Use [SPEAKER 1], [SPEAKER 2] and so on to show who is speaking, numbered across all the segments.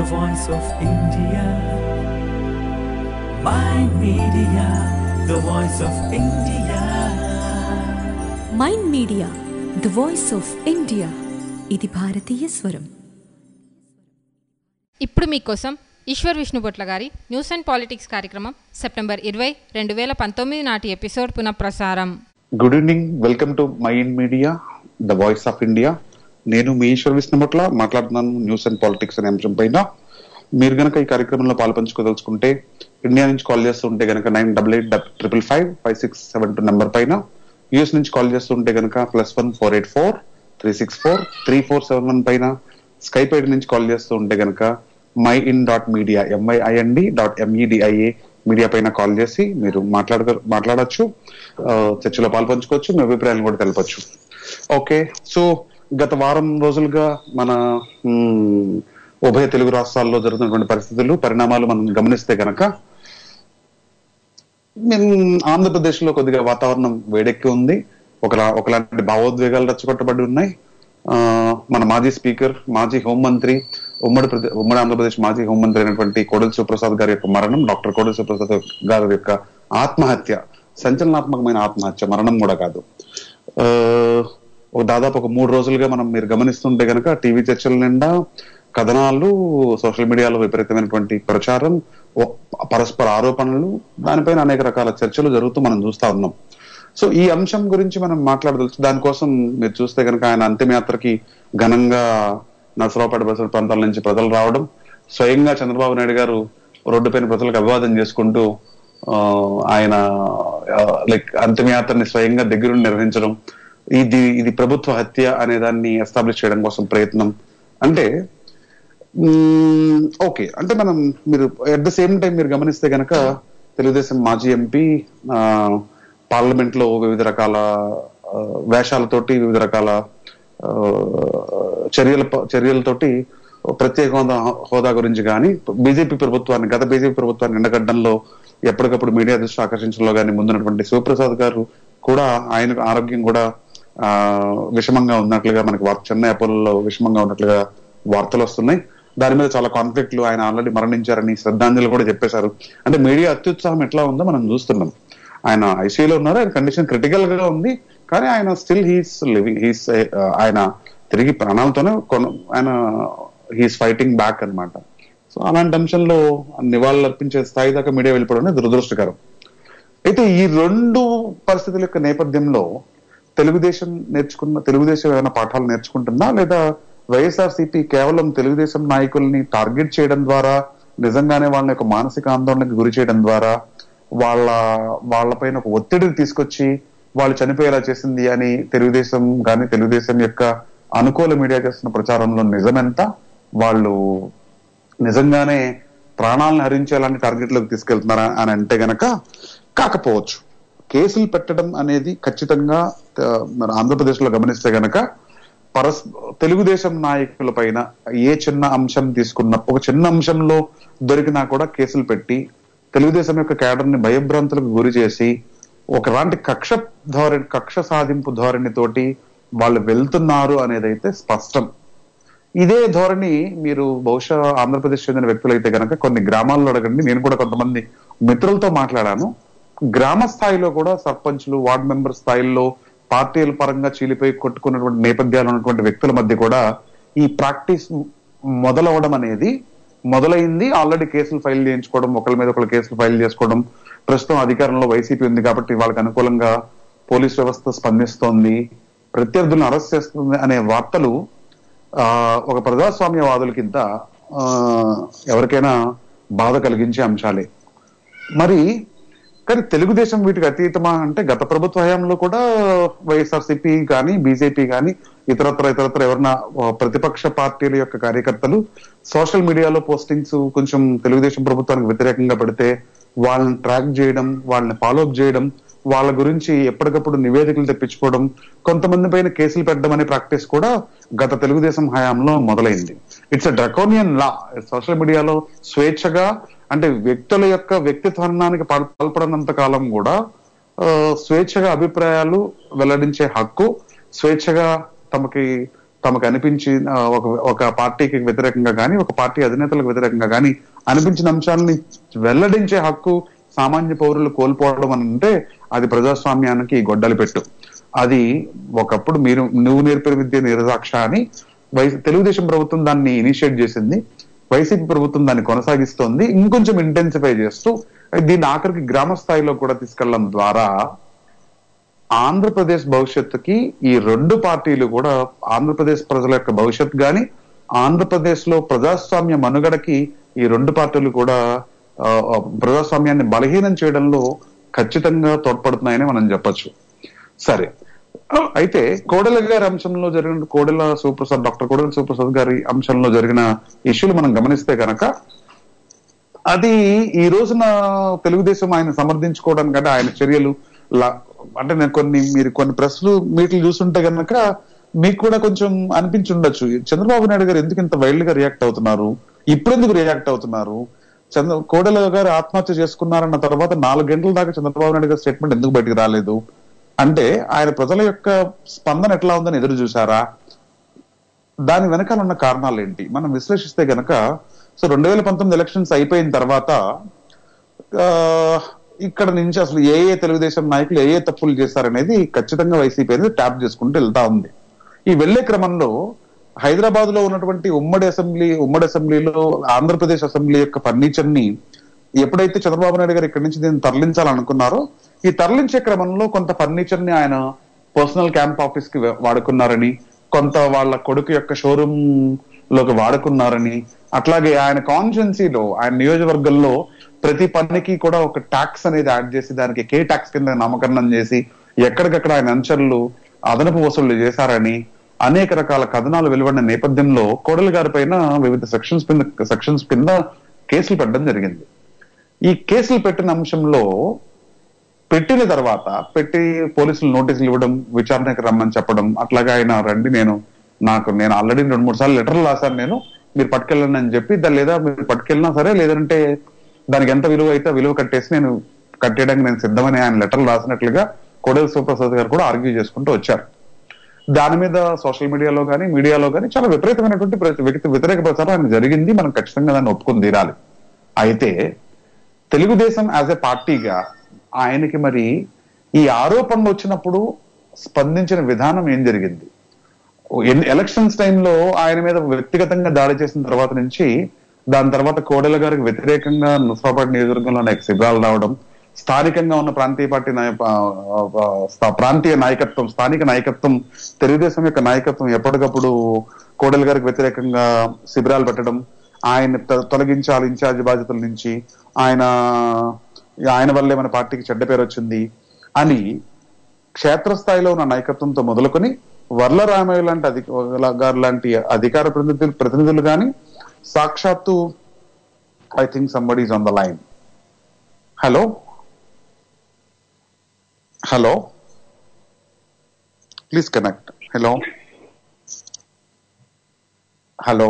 [SPEAKER 1] the voice of India. My media, the voice of India.
[SPEAKER 2] Mind media the voice of India ఇది భారతీయ స్వరం
[SPEAKER 3] ఇప్పుడు మీకోసం ఈశ్వర్ విష్ణుబొట్ల గారి న్యూస్ అండ్ పాలిటిక్స్ కార్యక్రమం సెప్టెంబర్ ఇరవై రెండు వేల పంతొమ్మిది నాటి ఎపిసోడ్ పునఃప్రసారం
[SPEAKER 4] good evening welcome to my in media the voice of India నేను మీ ఈశ్వర్ విష్ణుమట్ల మాట్లాడుతున్నాను న్యూస్ అండ్ పాలిటిక్స్ అనే అంశం పైన మీరు గనక ఈ కార్యక్రమంలో పాల్పంచుకోదలుచుకుంటే ఇండియా నుంచి కాల్ చేస్తుంటే గనక nine double eight triple five five six seven two number పైన యుఎస్ నుంచి కాల్ చేస్తుంటే గనక plus one four eight four three six four three four seven one పైన స్కైప్ ఐడి నుంచి కాల్ చేస్తూ ఉంటే గనక my in dot media M I I N D dot M E D I A media పైన కాల్ చేసి మీరు మాట్లాడ మాట్లాడచ్చు ఆ, చర్చలో పాల్పంచుకోవచ్చు మీ అభిప్రాయాలను కూడా తెలపచ్చు ఓకే సో గత వారం రోజులుగా మన మ్, ఉభయ తెలుగు రాష్ట్రాల్లో జరుగుతున్నటువంటి పరిస్థితులు పరిణామాలు మనం గమనిస్తే గనక మేము ఆంధ్రప్రదేశ్ లో కొద్దిగా వాతావరణం వేడెక్కి ఉంది ఒక ఒకలాంటి భావోద్వేగాలు రచ్చగొట్టబడి ఉన్నాయి ఆ, మన మాజీ స్పీకర్ మాజీ హోంమంత్రి ఉమ్మడి ప్రదే- ఉమ్మడి ఆంధ్రప్రదేశ్ మాజీ హోంమంత్రి అయినటువంటి కోడెల శివప్రసాద్ గారి యొక్క మరణం డాక్టర్ కోడెల శివప్రసాద్ గారి యొక్క ఆత్మహత్య సంచలనాత్మకమైన ఆత్మహత్య మరణం కూడా కాదు ఆ, ఒక దాదాపు ఒక మూడు రోజులుగా మనం మీరు గమనిస్తుంటే గనక టీవీ చర్చల నిండా కథనాలు సోషల్ మీడియాలో విపరీతమైనటువంటి ప్రచారం ఓ- పరస్పర ఆరోపణలు దానిపైన అనేక రకాల చర్చలు జరుగుతూ మనం చూస్తా ఉన్నాం సో ఈ అంశం గురించి మనం మాట్లాడదలుచు దానికోసం మీరు చూస్తే కనుక ఆయన అంతిమయాత్రకి ఘనంగా నర్సరావుపేట పరిసర ప్రాంతాల నుంచి ప్రజలు రావడం స్వయంగా చంద్రబాబు నాయుడు గారు రోడ్డుపైన ప్రజలకు అభివాదం చేసుకుంటూ ఆ, ఆయన లైక్ అంతిమయాత్రని స్వయంగా దగ్గరుండి నిర్వహించడం ఇది ఇది ప్రభుత్వ హత్య అనే దాన్ని ఎస్టాబ్లిష్ చేయడం కోసం ప్రయత్నం అంటే ఓకే అంటే మనం మీరు అట్ ద సేమ్ టైం మీరు గమనిస్తే గనక తెలుగుదేశం మాజీ ఎంపీ పార్లమెంట్ లో వివిధ రకాల ఆ, వేషాలతోటి వివిధ రకాల ఆ, చర్యల చర్యలతోటి ప్రత్యేక హోదా హోదా గురించి కానీ బీజేపీ ప్రభుత్వాన్ని గత బీజేపీ ప్రభుత్వాన్ని ఎండగడ్డంలో ఎప్పటికప్పుడు మీడియా దృష్టి ఆకర్షించడంలో కానీ ముందున్నటువంటి శివప్రసాద్ గారు కూడా ఆయన ఆరోగ్యం కూడా ఆ విషమంగా ఉన్నట్లుగా మనకి వార్త చెన్నై అపోలో విషమంగా ఉన్నట్లుగా వార్తలు వస్తున్నాయి దాని మీద చాలా కాన్ఫ్లిక్ట్లు ఆయన ఆల్రెడీ మరణించారని శ్రద్ధాంజలి కూడా చెప్పేశారు అంటే మీడియా అత్యుత్సాహం ఎట్లా ఉందో మనం చూస్తున్నాం ఆయన ఐసీయూలో ఉన్నారు ఆయన కండిషన్ క్రిటికల్ గా ఉంది కానీ ఆయన స్టిల్ హీస్ లివింగ్ హీస్ ఆయన తిరిగి ప్రాణాలతోనే కొన- ఆయన హీస్ ఫైటింగ్ బ్యాక్ అన్నమాట సో అలాంటి అంశంలో నివాళులు అర్పించే స్థాయి దాకా మీడియా వెళ్ళిపోవడం అనేది దురదృష్టకరం అయితే ఈ రెండు పరిస్థితుల యొక్క నేపథ్యంలో తెలుగుదేశం నేర్చుకున్న తెలుగుదేశం ఏమైనా పాఠాలు నేర్చుకుంటుందా లేదా వైఎస్ఆర్సీపీ కేవలం తెలుగుదేశం నాయకుల్ని టార్గెట్ చేయడం ద్వారా నిజంగానే వాళ్ళ యొక్క మానసిక ఆందోళనకు గురి చేయడం ద్వారా వాళ్ళ వాళ్ళపైన ఒక ఒత్తిడిని తీసుకొచ్చి వాళ్ళు చనిపోయేలా చేసింది అని తెలుగుదేశం కానీ తెలుగుదేశం యొక్క అనుకూల మీడియా చేస్తున్న ప్రచారంలో నిజమెంత వాళ్ళు నిజంగానే ప్రాణాలను హరించేలాంటి టార్గెట్లకు తీసుకెళ్తున్నారా అని అంటే గనక కాకపోవచ్చు కేసులు పెట్టడం అనేది ఖచ్చితంగా ఆ, మన ఆంధ్రప్రదేశ్ లో గమనిస్తే గనక పరస్ తెలుగుదేశం నాయకుల పైన ఏ చిన్న అంశం తీసుకున్న ఒక చిన్న అంశంలో దొరికినా కూడా కేసులు పెట్టి తెలుగుదేశం యొక్క కేడర్ ని భయభ్రాంతులకు గురి చేసి ఒకలాంటి కక్ష ధోరణి కక్ష సాధింపు ధోరణితోటి వాళ్ళు వెళ్తున్నారు అనేది అయితే స్పష్టం ఇదే ధోరణి మీరు బహుశా ఆంధ్రప్రదేశ్ చెందిన వ్యక్తులైతే కనుక కొన్ని గ్రామాల్లో అడగండి నేను కూడా కొంతమంది మిత్రులతో మాట్లాడాను గ్రామ స్థాయిలో కూడా సర్పంచ్లు వార్డ్ మెంబర్ స్థాయిల్లో పార్టీల పరంగా చీలిపోయి కొట్టుకున్నటువంటి నేపథ్యాలు ఉన్నటువంటి వ్యక్తుల మధ్య కూడా ఈ ప్రాక్టీస్ మొదలవడం అనేది మొదలైంది ఆల్రెడీ కేసులు ఫైల్ చేయించుకోవడం ఒకరి మీద ఒకరు కేసులు ఫైల్ చేసుకోవడం ప్రస్తుతం అధికారంలో వైసీపీ ఉంది కాబట్టి వాళ్ళకి అనుకూలంగా పోలీస్ వ్యవస్థ స్పందిస్తోంది ప్రత్యర్థులను అరెస్ట్ చేస్తుంది అనే వార్తలు ఆ ఒక ప్రజాస్వామ్యవాదులకింత ఆ, ఎవరికైనా బాధ కలిగించే అంశాలే మరి కానీ తెలుగుదేశం వీటికి అతీతమా అంటే గత ప్రభుత్వ హయాంలో కూడా వైఎస్ఆర్సీపీ కానీ బీజేపీ కానీ ఇతరత్ర ఇతరత్ర ఎవరన్నా ఆ, ప్రతిపక్ష పార్టీల యొక్క కార్యకర్తలు సోషల్ మీడియాలో పోస్టింగ్స్ కొంచెం తెలుగుదేశం ప్రభుత్వానికి వ్యతిరేకంగా పెడితే వాళ్ళని ట్రాక్ చేయడం వాళ్ళని ఫాలో అప్ చేయడం వాళ్ళ గురించి ఎప్పటికప్పుడు నివేదికలు తెప్పించుకోవడం కొంతమంది పైన కేసులు పెట్టడం అనే ప్రాక్టీస్ కూడా గత తెలుగుదేశం హయాంలో మొదలైంది it's a draconian law social మీడియాలో స్వేచ్ఛగా అంటే వ్యక్తుల యొక్క వ్యక్తిత్వానికి పాల్- పాల్పడనంత కాలం కూడా ఆ, స్వేచ్ఛగా అభిప్రాయాలు వెల్లడించే హక్కు స్వేచ్ఛగా తమకి తమకు అనిపించి ఆ, ఒక ఒక పార్టీకి వ్యతిరేకంగా కానీ ఒక పార్టీ అధినేతలకు వ్యతిరేకంగా కానీ అనిపించిన అంశాలని వెల్లడించే హక్కు సామాన్య పౌరులు కోల్పోవడం అని అంటే అది ప్రజాస్వామ్యానికి గొడ్డలి పెట్టు అది ఒకప్పుడు మీరు నువ్వు నేర్పిన విద్య నిరసాక్ష అని వై- తెలుగుదేశం ప్రభుత్వం దాన్ని ఇనిషియేట్ చేసింది వైసీపీ ప్రభుత్వం దాన్ని కొనసాగిస్తోంది ఇంకొంచెం ఇంటెన్సిఫై చేస్తూ దీన్ని ఆఖరికి గ్రామ స్థాయిలో కూడా తీసుకెళ్లడం ద్వారా ఆంధ్రప్రదేశ్ భవిష్యత్తుకి ఈ రెండు పార్టీలు కూడా ఆంధ్రప్రదేశ్ ప్రజల యొక్క భవిష్యత్ గాని ఆంధ్రప్రదేశ్ లో ప్రజాస్వామ్య మనుగడకి ఈ రెండు పార్టీలు కూడా ఆ, ఆ, ప్రజాస్వామ్యాన్ని బలహీనం చేయడంలో ఖచ్చితంగా తోడ్పడుతున్నాయని మనం చెప్పొచ్చు సరే ఆ, అయితే కోడెల గారి అంశంలో జరిగిన కోడెల శివప్రసాద్ డాక్టర్ కోడెల శివప్రసాద్ గారి అంశంలో జరిగిన ఇష్యూలు మనం గమనిస్తే కనుక అది ఈ రోజున తెలుగుదేశం ఆయన సమర్థించుకోవడానికంటే ఆయన చర్యలు లా- అంటే నేను కొన్ని మీరు కొన్ని ప్రెస్లు మీట్లు చూస్తుంటే గనక మీకు కూడా కొంచెం అనిపించి ఉండొచ్చు చంద్రబాబు నాయుడు గారు ఎందుకు ఇంత వైల్డ్ గా రియాక్ట్ అవుతున్నారు ఇప్పుడు ఎందుకు రియాక్ట్ అవుతున్నారు చంద్ర కోడెల గారు ఆత్మహత్య చేసుకున్నారన్న తర్వాత నాలుగు గంటల దాకా చంద్రబాబు నాయుడు గారి స్టేట్మెంట్ ఎందుకు బయటకు రాలేదు అంటే ఆయన ప్రజల యొక్క స్పందన ఎట్లా ఉందని ఎదురు చూసారా దాని వెనకాల ఉన్న కారణాలు ఏంటి మనం విశ్లేషిస్తే గనక సో రెండు వేల పంతొమ్మిది ఎలక్షన్స్ అయిపోయిన తర్వాత ఆ, ఇక్కడ నుంచి అసలు ఏ ఏ తెలుగుదేశం నాయకులు ఏ ఏ తప్పులు చేశారనేది ఖచ్చితంగా వైసీపీ అనేది ట్యాప్ చేసుకుంటూ వెళ్తా ఉంది ఈ వెళ్లే క్రమంలో హైదరాబాద్ లో ఉన్నటువంటి ఉమ్మడి అసెంబ్లీ ఉమ్మడి అసెంబ్లీలో ఆంధ్రప్రదేశ్ అసెంబ్లీ యొక్క ఫర్నిచర్ ని ఎప్పుడైతే చంద్రబాబు నాయుడు గారు ఇక్కడి నుంచి దీన్ని తరలించాలనుకున్నారో ఈ తరలించే క్రమంలో కొంత ఫర్నిచర్ ని ఆయన పర్సనల్ క్యాంప్ ఆఫీస్ కి వాడుకున్నారని కొంత వాళ్ళ కొడుకు యొక్క షోరూమ్ లోకి వాడుకున్నారని అట్లాగే ఆయన కాన్స్టిట్యున్సీలో ఆయన నియోజకవర్గంలో ప్రతి పనికి కూడా ఒక ట్యాక్స్ అనేది యాడ్ చేసి దానికి కే ట్యాక్స్ కింద నామకరణం చేసి ఎక్కడికక్కడ ఆయన అంచర్లు అదనపు వసూళ్లు చేశారని అనేక రకాల కథనాలు వెలువడిన నేపథ్యంలో కోడల గారి పైన వివిధ సెక్షన్స్ కింద సెక్షన్స్ కింద కేసులు పెట్టడం జరిగింది ఈ కేసులు పెట్టిన అంశంలో పెట్టిన తర్వాత పెట్టి పోలీసులు నోటీసులు ఇవ్వడం విచారణకు రమ్మని చెప్పడం అట్లాగా ఆయన రండి నేను నాకు నేను ఆల్రెడీ రెండు మూడు సార్లు లెటర్లు రాశాను నేను మీరు పట్టుకెళ్ళండి అని చెప్పి దాని లేదా మీరు పట్టుకెళ్ళినా సరే లేదంటే దానికి ఎంత విలువ అయితే ఆ విలువ కట్టేసి నేను కట్టేయడానికి నేను సిద్ధమని ఆయన లెటర్లు రాసినట్లుగా కోడెల శివప్రసాద్ గారు కూడా ఆర్గ్యూ చేసుకుంటూ వచ్చారు దాని మీద సోషల్ మీడియాలో కానీ మీడియాలో కానీ చాలా విపరీతమైనటువంటి ప్ర- వ్యక్తి వ్యతిరేక ప్రచారం ఆయన జరిగింది మనం ఖచ్చితంగా దాన్ని ఒప్పుకొని తీరాలి అయితే తెలుగుదేశం యాజ్ ఎ పార్టీగా ఆయనకి మరి ఈ ఆరోపణలు వచ్చినప్పుడు స్పందించిన విధానం ఏం జరిగింది ఎన్- ఎలక్షన్స్ టైంలో ఆయన మీద వ్యక్తిగతంగా దాడి చేసిన తర్వాత నుంచి దాని తర్వాత కోడెల గారికి వ్యతిరేకంగా నుస్రాబాద్ నియోజకవర్గంలో అనేక శిబిరాలు రావడం స్థానికంగా ఉన్న ప్రాంతీయ పార్టీ నాయ ఆ, ఆ, స్థా- ప్రాంతీయ నాయకత్వం స్థానిక నాయకత్వం తెలుగుదేశం యొక్క నాయకత్వం ఎప్పటికప్పుడు కోడెల గారికి వ్యతిరేకంగా శిబిరాలు పెట్టడం ఆయన తొ- తొలగించాలి ఇన్ఛార్జ్ బాధ్యతల నుంచి ఆయన ఆయన వల్లే మన పార్టీకి చెడ్డ పేరు వచ్చింది అని క్షేత్రస్థాయిలో ఉన్న నాయకత్వంతో మొదలుకొని వర్ల రామయ్య లాంటి అధిక గారు లాంటి అధికార ప్రతినిధులు ప్రతినిధులు కానీ సాక్షాత్తు I think somebody is on the line hello hello please connect hello hello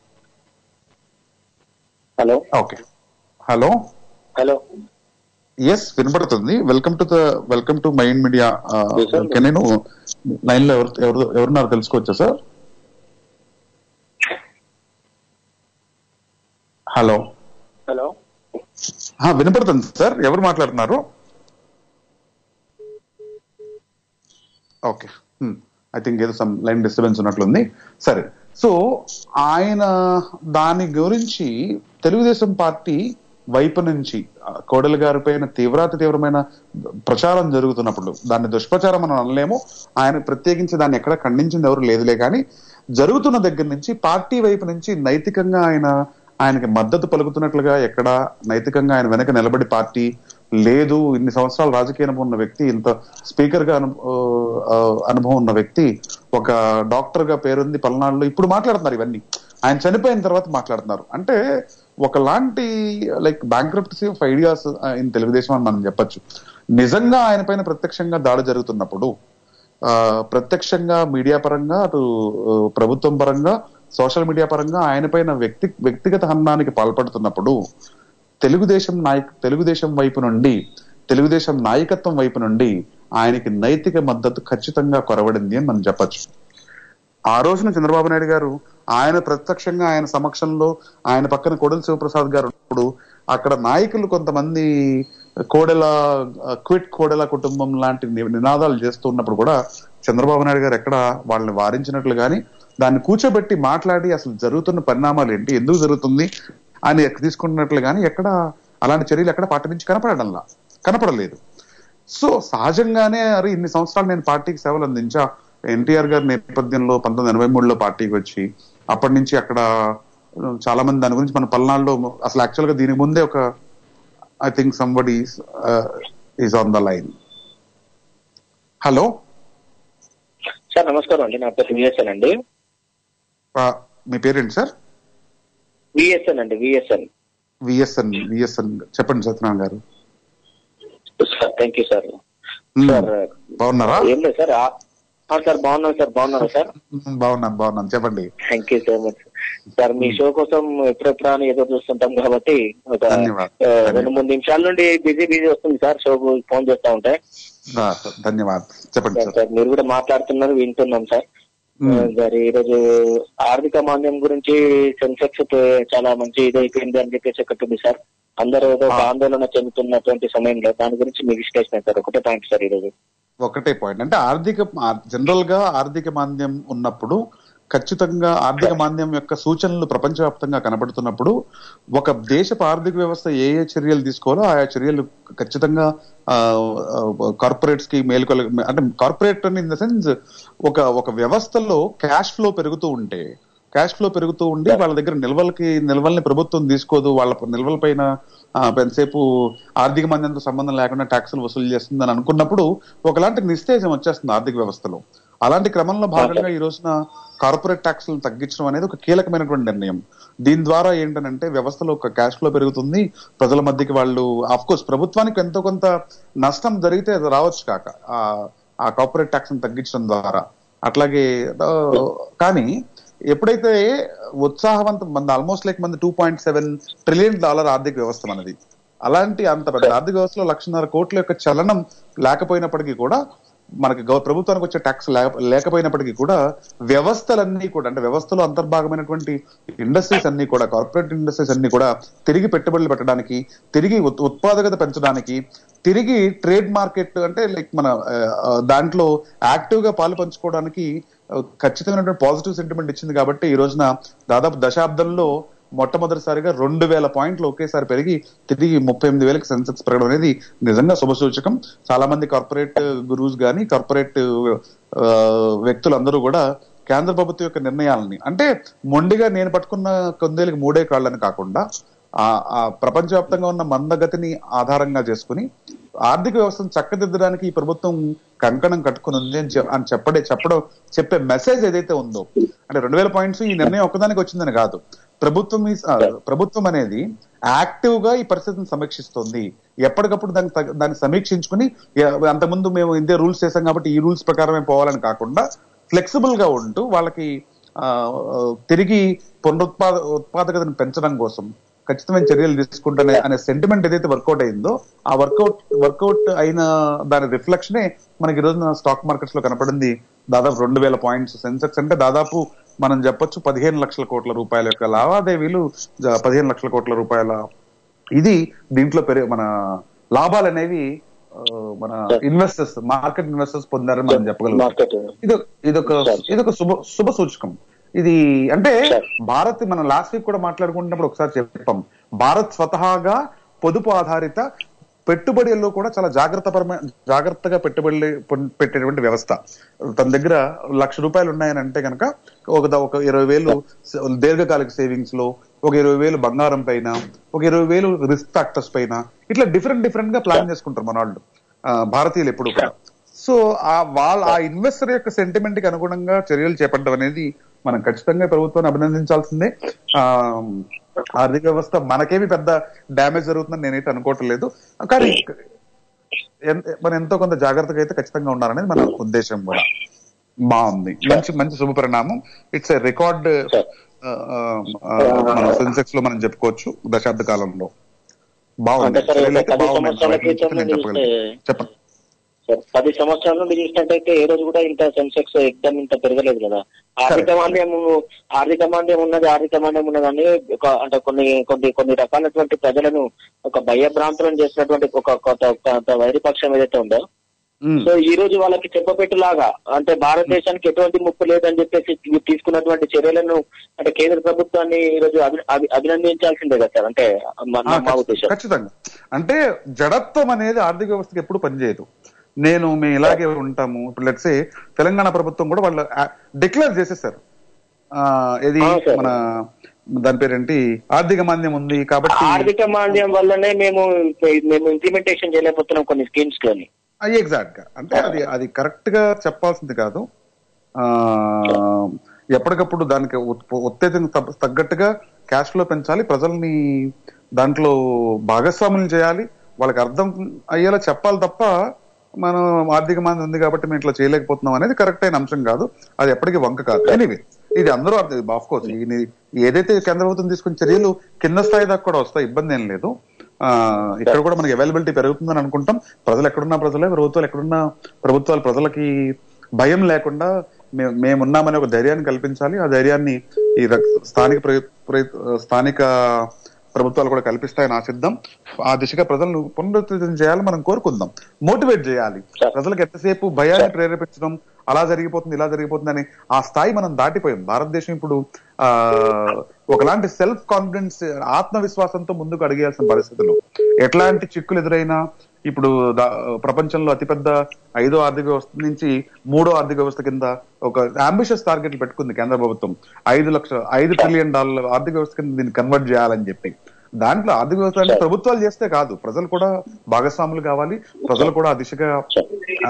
[SPEAKER 5] hello
[SPEAKER 4] okay hello
[SPEAKER 5] hello
[SPEAKER 4] yes వినపడుతుంది welcome to the welcome to mind media
[SPEAKER 5] Yes, sir.
[SPEAKER 4] నేను లైన్ లో ఎవరు ఎవరు ఎవరున్నారు తెలుసుకోవచ్చా సార్ హలో
[SPEAKER 5] హలో
[SPEAKER 4] వినపడుతుంది sir ఎవరు మాట్లాడుతున్నారు ఓకే ఐ థింక్ ఏదో సమ్ లైన్ డిస్టర్బెన్స్ ఉన్నట్లుంది సరే సో ఆయన దాని గురించి తెలుగుదేశం పార్టీ వైపు నుంచి ఆ, కోడెల గారి పైన తీవ్రాతి తీవ్రమైన ప్రచారం జరుగుతున్నప్పుడు దాన్ని దుష్ప్రచారం మనం అనలేము ఆయన ప్రత్యేకించి దాన్ని ఎక్కడ ఖండించింది ఎవరు లేదులే కానీ జరుగుతున్న దగ్గర నుంచి పార్టీ వైపు నుంచి నైతికంగా ఆయన ఆయనకి మద్దతు పలుకుతున్నట్లుగా ఎక్కడ నైతికంగా ఆయన వెనక నిలబడి పార్టీ లేదు ఇన్ని సంవత్సరాలు రాజకీయ అనుభవం ఉన్న వ్యక్తి ఇంత స్పీకర్ గా అను- ఆ, అనుభవం ఉన్న వ్యక్తి ఒక డాక్టర్ గా పేరుంది పల్నాడులో ఇప్పుడు మాట్లాడుతున్నారు ఇవన్నీ ఆయన చనిపోయిన తర్వాత మాట్లాడుతున్నారు అంటే ఒకలాంటి like bankruptcy of ideas in Telugu Desam అని మనం చెప్పొచ్చు నిజంగా ఆయన పైన ప్రత్యక్షంగా దాడి జరుగుతున్నప్పుడు ఆ, ప్రత్యక్షంగా మీడియా పరంగా అటు ఆ, ప్రభుత్వం పరంగా సోషల్ మీడియా పరంగా ఆయన పైన వ్యక్తి వ్యక్తిగత హన్నానికి పాల్పడుతున్నప్పుడు తెలుగుదేశం నాయక తెలుగుదేశం వైపు నుండి తెలుగుదేశం నాయకత్వం వైపు నుండి ఆయనకి నైతిక మద్దతు ఖచ్చితంగా కొరవడింది అని మనం చెప్పొచ్చు ఆ రోజున చంద్రబాబు నాయుడు గారు ఆయన ప్రత్యక్షంగా ఆయన సమక్షంలో ఆయన పక్కన కోడెల శివప్రసాద్ గారు ఉన్నప్పుడు అక్కడ నాయకులు కొంతమంది కోడెల క్విట్ కోడెల కుటుంబం లాంటి ని- నినాదాలు చేస్తున్నప్పుడు కూడా చంద్రబాబు నాయుడు గారు ఎక్కడ వాళ్ళని వారించినట్లు గాని దాన్ని కూర్చోబెట్టి మాట్లాడి అసలు జరుగుతున్న పరిణామాలు ఏంటి ఎందుకు జరుగుతుంది అని ఎక్క- తీసుకుంటున్నట్లు గాని ఎక్కడ అలాంటి చర్యలు ఎక్కడ పార్టీ నుంచి కనపడడంలా కనపడలేదు సో సహజంగానే అరే ఇన్ని సంవత్సరాలు నేను పార్టీకి సేవలు అందించా ఎన్టీఆర్ గారి నేపథ్యంలో పంతొమ్మిది ఎనభై మూడులో పార్టీకి వచ్చి అప్పటి నుంచి అక్కడ ఆ, చాలా మంది దాని గురించి మన పల్నాడులో అసలు యాక్చువల్ గా దీనికి ముందే ఒక I think somebody is on the line hello
[SPEAKER 5] sir నమస్కారం అండి నా పేరు విఎస్ఎన్ అండి
[SPEAKER 4] మీ పేరేంటి సార్
[SPEAKER 5] విఎస్ఎన్ అండి విఎస్ఎన్
[SPEAKER 4] విఎస్ఎన్ విఎస్ఎన్ చెప్పండి Satyanarayana garu
[SPEAKER 5] sir thank you sir
[SPEAKER 4] Hmm.
[SPEAKER 5] Sir
[SPEAKER 4] బాగున్నారా
[SPEAKER 5] ఏం లేదు సార్ ఆ- ఆ, సార్ బాగున్నాను సార్ బాగున్నారా సార్
[SPEAKER 4] Hmm, బాగున్నాను బాగున్నాను చెప్పండి
[SPEAKER 5] thank you so much sir మీ షో కోసం ఎప్పుడెప్పుడు అని ఎదురు చూస్తుంటాం కాబట్టి ఒక
[SPEAKER 4] ధన్యవాదాలు.
[SPEAKER 5] ఆ, రెండు మూడు నిమిషాల నుండి బిజీ బిజీ వస్తుంది సార్ షో ఫోన్ చేస్తా ఉంటే
[SPEAKER 4] ఆ, ధన్యవాదాలు చెప్పండి
[SPEAKER 5] సార్
[SPEAKER 4] సార్
[SPEAKER 5] సార్ మీరు కూడా మాట్లాడుతున్నారు వింటున్నాం సార్
[SPEAKER 4] Hmm.
[SPEAKER 5] సార్ ఈ రోజు ఆర్థిక మాంద్యం గురించి సెన్సెక్స్ పే- చాలా మంచి ఇది అయిపోయింది అని చెప్పేసి ఒకటి ఉంది సార్ అందరూ ఏదో ఒక ఆందోళన చెందుతున్నటువంటి సమయంలో దాని గురించి మీ విశ్లేషణ సార్ ఒకటే పాయింట్ సార్ ఈ రోజు
[SPEAKER 4] ఒకటే పాయింట్ అంటే ఆర్థిక జనరల్ గా ఆర్థిక మాంద్యం ఉన్నప్పుడు ఖచ్చితంగా ఆర్థిక మాంద్యం యొక్క సూచనలు ప్రపంచవ్యాప్తంగా కనబడుతున్నప్పుడు ఒక దేశపు ఆర్థిక వ్యవస్థ ఏ ఏ చర్యలు తీసుకోవాలో ఆయా చర్యలు ఖచ్చితంగా కార్పొరేట్స్ కి మేలుకొల అంటే కార్పొరేట్ ఇన్ ద సెన్స్ ఒక ఒక వ్యవస్థలో క్యాష్ ఫ్లో పెరుగుతూ ఉంటే క్యాష్ ఫ్లో పెరుగుతూ ఉండి వాళ్ళ దగ్గర నిల్వలకి నిల్వల్ని ప్రభుత్వం తీసుకోదు వాళ్ళ నిల్వల పైన ఆ, ఎంతసేపు ఆర్థిక మందంతో సంబంధం లేకుండా ట్యాక్సులు వసూలు చేస్తుంది అని అనుకున్నప్పుడు ఒకలాంటి నిస్తేజం వచ్చేస్తుంది ఆర్థిక వ్యవస్థలో అలాంటి క్రమంలో భాగంగా ఈ రోజున కార్పొరేట్ ట్యాక్సులను తగ్గించడం అనేది ఒక కీలకమైనటువంటి నిర్ణయం దీని ద్వారా ఏంటనంటే వ్యవస్థలో ఒక క్యాష్ ఫ్లో పెరుగుతుంది ప్రజల మధ్యకి వాళ్ళు ఆఫ్ కోర్స్ ప్రభుత్వానికి ఎంతో కొంత నష్టం జరిగితే అది రావచ్చు కాక ఆ- ఆ కార్పొరేట్ ట్యాక్స్ తగ్గించడం ద్వారా అట్లాగే ఆ, కానీ ఎప్పుడైతే ఉత్సాహవంతం మన ఆల్మోస్ట్ లైక్ మన two point seven trillion dollar ఆర్థిక వ్యవస్థ మనది అలాంటి అంత పెద్ద ఆర్థిక వ్యవస్థలో లక్షన్నర కోట్ల యొక్క చలనం లేకపోయినప్పటికీ కూడా మనకి గవ- ప్రభుత్వానికి వచ్చే ట్యాక్స్ లేకపోయినప్పటికీ కూడా వ్యవస్థలన్నీ కూడా అంటే వ్యవస్థలో అంతర్భాగమైనటువంటి ఇండస్ట్రీస్ అన్ని కూడా కార్పొరేట్ ఇండస్ట్రీస్ అన్ని కూడా తిరిగి పెట్టుబడులు పెట్టడానికి తిరిగి ఉత్- ఉత్పాదకత పెంచడానికి తిరిగి ట్రేడ్ మార్కెట్ అంటే లైక్ మన ఆ, ఆ, దాంట్లో యాక్టివ్ గా పాలు పంచుకోవడానికి ఆ, ఖచ్చితమైనటువంటి పాజిటివ్ సెంటిమెంట్ ఇచ్చింది కాబట్టి ఈ రోజున దాదాపు దశాబ్దంలో మొట్టమొదటిసారిగా రెండు వేల పాయింట్లు ఒకేసారి పెరిగి తిరిగి ముప్పై ఎనిమిది వేలకు సెన్సెక్స్ పెరగడం అనేది నిజంగా శుభసూచకం చాలా మంది కార్పొరేట్ గురూస్ గాని కార్పొరేట్ ఆ, వ్యక్తులందరూ కూడా కేంద్ర ప్రభుత్వం యొక్క నిర్ణయాలని అంటే మొండిగా నేను పట్టుకున్న కొందేలకు మూడే కాళ్ళని కాకుండా ఆ ఆ ప్రపంచవ్యాప్తంగా ఉన్న మందగతిని ఆధారంగా చేసుకుని ఆర్థిక వ్యవస్థను చక్కదిద్దడానికి ఈ ప్రభుత్వం కంకణం కట్టుకుని ఉంది అని చె- అని చెప్పడే చెప్పడం చెప్పే మెసేజ్ ఏదైతే ఉందో అంటే రెండు వేల పాయింట్స్ ఈ నిర్ణయం ఒక్కదానికి వచ్చిందని కాదు ప్రభుత్వం ఈ- ఆ, ప్రభుత్వం అనేది యాక్టివ్ గా ఈ పరిస్థితిని సమీక్షిస్తుంది ఎప్పటికప్పుడు దాన్ని తగ- దాన్ని సమీక్షించుకుని ఎ- అంతకుముందు మేము ఇందే రూల్స్ చేసాం కాబట్టి ఈ రూల్స్ ప్రకారమే పోవాలని కాకుండా ఫ్లెక్సిబుల్ గా ఉంటూ వాళ్ళకి ఆ, ఆ, తిరిగి పునరుత్పాద ఉత్పాదకతను పెంచడం కోసం ఖచ్చితమైన చర్యలు తీసుకుంటానే అనే సెంటిమెంట్ ఏదైతే వర్కౌట్ అయిందో ఆ వర్కౌట్ వర్కౌట్ అయిన దాని రిఫ్లెక్షనే మనకి ఈ రోజున స్టాక్ మార్కెట్స్ లో కనపడింది దాదాపు రెండు వేల పాయింట్స్ సెన్సెక్స్ అంటే దాదాపు మనం చెప్పొచ్చు పదిహేను లక్షల కోట్ల రూపాయల యొక్క లావాదేవీలు జ- పదిహేను లక్షల కోట్ల రూపాయల ఇది దీంట్లో పెరిగి మన లాభాలు అనేవి ఆ, మన ఇన్వెస్టర్స్ మార్కెట్ ఇన్వెస్టర్స్ పొందారని మనం చెప్పగలుగుతాం
[SPEAKER 5] మార్కెట్
[SPEAKER 4] ఇది ఇదొక ఇదొక శుభ శుభ సూచకం ఇది అంటే భారత్ మనం లాస్ట్ వీక్ కూడా మాట్లాడుకుంటున్నప్పుడు ఒకసారి చెప్పాం భారత్ స్వతహాగా పొదుపు ఆధారిత పెట్టుబడుల్లో కూడా చాలా జాగ్రత్తపరమైన జాగ్రత్తగా పెట్టుబడులు పొన్- పెట్టేటువంటి వ్యవస్థ తన దగ్గర లక్ష రూపాయలు ఉన్నాయని అంటే కనుక ఒక ద- ఒక ఇరవై వేలు స- దీర్ఘకాలిక సేవింగ్స్ లో ఒక ఇరవై వేలు బంగారం పైన ఒక ఇరవై వేలు రిస్క్ ఫ్యాక్టర్స్ పైన ఇట్లా డిఫరెంట్ డిఫరెంట్ గా ప్లాన్ చేసుకుంటారు మన వాళ్ళు ఆ, భారతీయులు ఎప్పుడు కూడా సో ఆ వాళ్ళ ఆ ఇన్వెస్టర్ యొక్క సెంటిమెంట్ కి అనుగుణంగా చర్యలు చేపట్టడం అనేది మనం ఖచ్చితంగా ప్రభుత్వాన్ని అభినందించాల్సిందే ఆ ఆర్థిక వ్యవస్థ మనకేమి పెద్ద డ్యామేజ్ జరుగుతుందని నేనైతే అనుకోవటం లేదు కానీ ఎంత- మనం ఎంతో కొంత జాగ్రత్తగా అయితే ఖచ్చితంగా ఉండాలనేది మన ఉద్దేశం కూడా బాగుంది మంచి మంచి శుభ పరిణామం ఇట్స్ ఏ రికార్డ్ మన సెన్సెక్స్ లో మనం చెప్పుకోవచ్చు దశాబ్ద కాలంలో బాగుంది
[SPEAKER 5] అంటే సరే,
[SPEAKER 4] చర్యలు అయితే
[SPEAKER 5] పది
[SPEAKER 4] బాగున్నాయి.
[SPEAKER 5] సంవత్సరాల
[SPEAKER 4] వాటి గురించి
[SPEAKER 5] క్రితం
[SPEAKER 4] నేను చెప్పగలను
[SPEAKER 5] చూస్తే-
[SPEAKER 4] చెప్పండి
[SPEAKER 5] సార్ పది సంవత్సరాల నుండి చూసినట్టయితే ఏ రోజు కూడా ఇంత సెన్సెక్స్ ఎగ్జామ్ ఇంత పెరగలేదు కదా ఆర్థిక మాంద్యం ఆర్థిక మాంద్యం ఉన్నది ఆర్థిక మాంద్యం ఉన్నదని ఒక అంటే కొన్ని కొన్ని కొన్ని రకాలైనటువంటి ప్రజలను ఒక భయభ్రాంతులను చేసినటువంటి ఒక కొత్త కొత్త వైరిపక్షం ఏదైతే ఉందో
[SPEAKER 4] ఉమ్.
[SPEAKER 5] సో ఈ రోజు వాళ్ళకి చెప్పబెట్టులాగా అంటే భారతదేశానికి ఎటువంటి ముప్పు లేదని చెప్పేసి తీ- తీసుకున్నటువంటి చర్యలను అంటే కేంద్ర ప్రభుత్వాన్ని ఈ రోజు అభి- అభి- అభినందించాల్సిందే కదా సార్ అంటే మా-
[SPEAKER 4] ఆ,
[SPEAKER 5] మా
[SPEAKER 4] ఖచ్చి-
[SPEAKER 5] ఉద్దేశం
[SPEAKER 4] ఖచ్చితంగా అంటే జడత్వం అనేది ఆర్థిక వ్యవస్థకి ఎప్పుడు పనిచేయదు నేను మేము ఇలాగే ఉంటాము ఇప్పుడు లెట్సే తెలంగాణ ప్రభుత్వం కూడా వాళ్ళు డిక్లేర్ చేసేసారు ఆ, ఇది
[SPEAKER 5] అవును సార్.
[SPEAKER 4] మన దాని పేరేంటి ఆర్థిక మాంద్యం ఉంది కాబట్టి
[SPEAKER 5] ఆర్థిక మాంద్యం వల్లనే మేము మేము ఇంప్లిమెంటేషన్ చేయలేకపోతున్నాం కొన్ని స్కీమ్స్ లోని
[SPEAKER 4] ఎగ్జాక్ట్ గా అంటే అది అది కరెక్ట్ గా చెప్పాల్సింది కాదు ఆ ఎప్పటికప్పుడు దానికి ఉత్- ఉత్తేజం తగ్గ- తగ్గట్టుగా క్యాష్ ఫ్లో పెంచాలి ప్రజల్ని దాంట్లో భాగస్వాములు చేయాలి వాళ్ళకి అర్థం అయ్యేలా చెప్పాలి తప్ప మనం ఆర్థిక మంది ఉంది కాబట్టి మేము ఇట్లా చేయలేకపోతున్నాం అనేది కరెక్ట్ అయిన అంశం కాదు అది ఎప్పటికీ వంక కాదు ఎనీవే ఇది అందరూ ఆఫ్ కోర్స్ ఏదైతే కేంద్ర ప్రభుత్వం తీసుకున్న చర్యలు కింద స్థాయి దాకా కూడా వస్తాయి ఇబ్బంది ఏం లేదు ఆ ఇక్కడ కూడా మనకి అవైలబిలిటీ పెరుగుతుందని అనుకుంటాం ప్రజలు ఎక్కడున్నా ప్రజలే ప్రభుత్వాలు ఎక్కడున్నా ప్రభుత్వాలు ప్రజలకి భయం లేకుండా మేము మేమున్నామనే ఒక ధైర్యాన్ని కల్పించాలి ఆ ధైర్యాన్ని ఈ రక్- స్థానిక ప్ర- ప్ర- స్థానిక ప్రభుత్వాలు కూడా కల్పిస్తాయని ఆశిద్దాం ఆ దిశగా ప్రజలను పునరుద్ధరణ చేయాలని మనం కోరుకుందాం మోటివేట్ చేయాలి ప్రజలకు ఎంతసేపు భయాన్ని ప్రేరేపించడం అలా జరిగిపోతుంది ఇలా జరిగిపోతుంది అని ఆ స్థాయి మనం దాటిపోయాం భారతదేశం ఇప్పుడు ఆ ఒకలాంటి సెల్ఫ్ కాన్ఫిడెన్స్ ఆత్మవిశ్వాసంతో ముందుకు అడిగేయాల్సిన పరిస్థితులు ఎట్లాంటి చిక్కులు ఎదురైనా ఇప్పుడు దా- ప్రపంచంలో అతిపెద్ద ఐదో ఆర్థిక వ్యవస్థ నుంచి మూడో ఆర్థిక వ్యవస్థ కింద ఒక అంబిషియస్ టార్గెట్లు పెట్టుకుంది కేంద్ర ప్రభుత్వం ఐదు లక్షల ఐదు ట్రిలియన్ డాలర్ల ఆర్థిక వ్యవస్థ కింద దీన్ని కన్వర్ట్ చేయాలని చెప్పి దాంట్లో ఆర్థిక వ్యవస్థ అంటే ప్రభుత్వాలు చేస్తే కాదు ప్రజలు కూడా భాగస్వాములు కావాలి ప్రజలు కూడా ఆ దిశగా ఆ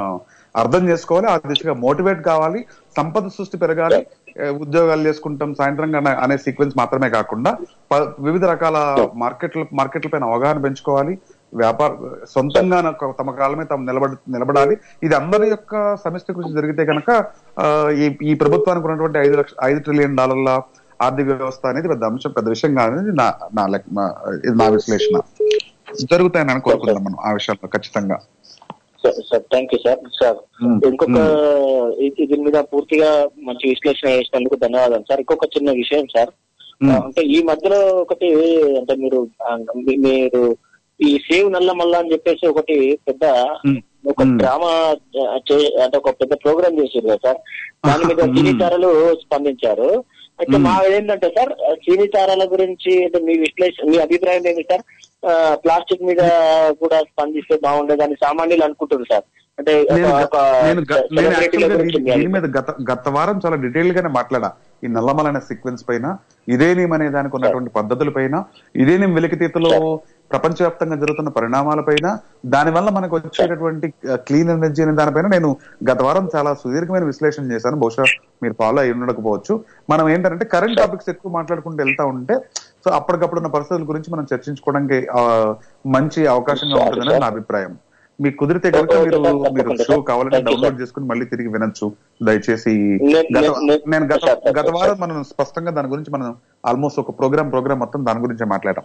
[SPEAKER 4] అర్థం చేసుకోవాలి ఆ దిశగా మోటివేట్ కావాలి సంపద సృష్టి పెరగాలి ఏ, ఉద్యోగాలు చేసుకుంటాం సాయంత్రం అనే- అనే సీక్వెన్స్ మాత్రమే కాకుండా ప- వివిధ రకాల మార్కెట్ల మార్కెట్ల పైన అవగాహన పెంచుకోవాలి వ్యాపార సొంతంగా నాకు తమ కాళ్ళ మీద తాము నిలబడి నిలబడాలి ఇది అందరి యొక్క సమిష్టి కృషి జరిగితే కనుక ఆ, ఈ ఈ ప్రభుత్వానికి ఉన్నటువంటి ఐదు లక్ష ఐదు ట్రిలియన్ డాలర్ల ఆర్థిక వ్యవస్థ అనేది పెద్ద అంశం పెద్ద విషయం కాదనేది నా నా లెక్క- నా- ఇది నా విశ్లేషణ జరుగుతాయని అనుకోరుకుందాం మనం ఆ విషయాల్లో ఖచ్చితంగా
[SPEAKER 5] sir sir thank you sir sir
[SPEAKER 4] Hmm.
[SPEAKER 5] ఇంకొక ఇది- దీని మీద పూర్తిగా మంచి విశ్లేషణ చేసినందుకు ధన్యవాదాలు సార్ ఇంకొక చిన్న విషయం సార్
[SPEAKER 4] Hmm.
[SPEAKER 5] అంటే ఈ మధ్యలో ఒకటి అంటే మీరు ఆ, మీ- మీరు ఈ సేవ్ నల్లమల్ల అని చెప్పేసి ఒకటి పెద్ద
[SPEAKER 4] Hmm.
[SPEAKER 5] ఒక
[SPEAKER 4] Hmm.
[SPEAKER 5] డ్రామా చే- అంటే ఒక పెద్ద ప్రోగ్రామ్ చేసారు కదా సార్ దాని మీద
[SPEAKER 4] Hmm.
[SPEAKER 5] సినీ తారలు స్పందించారు అయితే
[SPEAKER 4] Hmm.
[SPEAKER 5] మా ఏంటంటే సార్ సినీ తారాల గురించి అంటే మీ విశ్లేషణ మీ అభిప్రాయం ఏంటి సార్ ఆ, ప్లాస్టిక్ మీద కూడా స్పందిస్తే బాగుండేదని సామాన్యులు అనుకుంటున్నారు సార్ అంటే ఒక-
[SPEAKER 4] నేను గ-
[SPEAKER 5] ఒక
[SPEAKER 4] నేను గ- నేను
[SPEAKER 5] celebrity
[SPEAKER 4] actually గా
[SPEAKER 5] గురించి
[SPEAKER 4] దీని-
[SPEAKER 5] మీ
[SPEAKER 4] దీని మీద గత గత వారం చాలా డీటెయిల్ గానే మాట్లాడా ఈ నల్లమల అనే సీక్వెన్స్ పైన ఇదేనేం అనే దానికి ఉన్నటువంటి పద్ధతుల పైన ఇదేనేం వెలికితీతలో ప్రపంచవ్యాప్తంగా జరుగుతున్న పరిణామాల పైన దాని వల్ల మనకు వచ్చేటటువంటి క్లీన్ ఎనర్జీ అనే దానిపైన నేను గత వారం చాలా సుదీర్ఘమైన విశ్లేషణ చేశాను బహుశా మీరు ఫాలో అయి ఉండకపోవచ్చు మనం ఏంటంటే కరెంట్ టాపిక్స్ ఎక్కువ మాట్లాడుకుంటూ వెళ్తా ఉంటే సో అప్పటికప్పుడు ఉన్న పరిస్థితుల గురించి మనం చర్చించుకోవడానికి ఆ, మంచి అవకాశంగా ఉంటుందని నా అభిప్రాయం మీకు కుదిరితే కనుక మీరు మీరు షో కావాలంటే డౌన్లోడ్ చేసుకుని మళ్ళీ తిరిగి వినొచ్చు దయచేసి
[SPEAKER 5] నేను-
[SPEAKER 4] గత
[SPEAKER 5] నేను-
[SPEAKER 4] నేను గత
[SPEAKER 5] సార్, సార్,
[SPEAKER 4] గత
[SPEAKER 5] సార్.
[SPEAKER 4] వారం మనం స్పష్టంగా దాని గురించి మనం ఆల్మోస్ట్ ఒక ప్రోగ్రామ్ ప్రోగ్రామ్ మొత్తం దాని గురించే మాట్లాడాం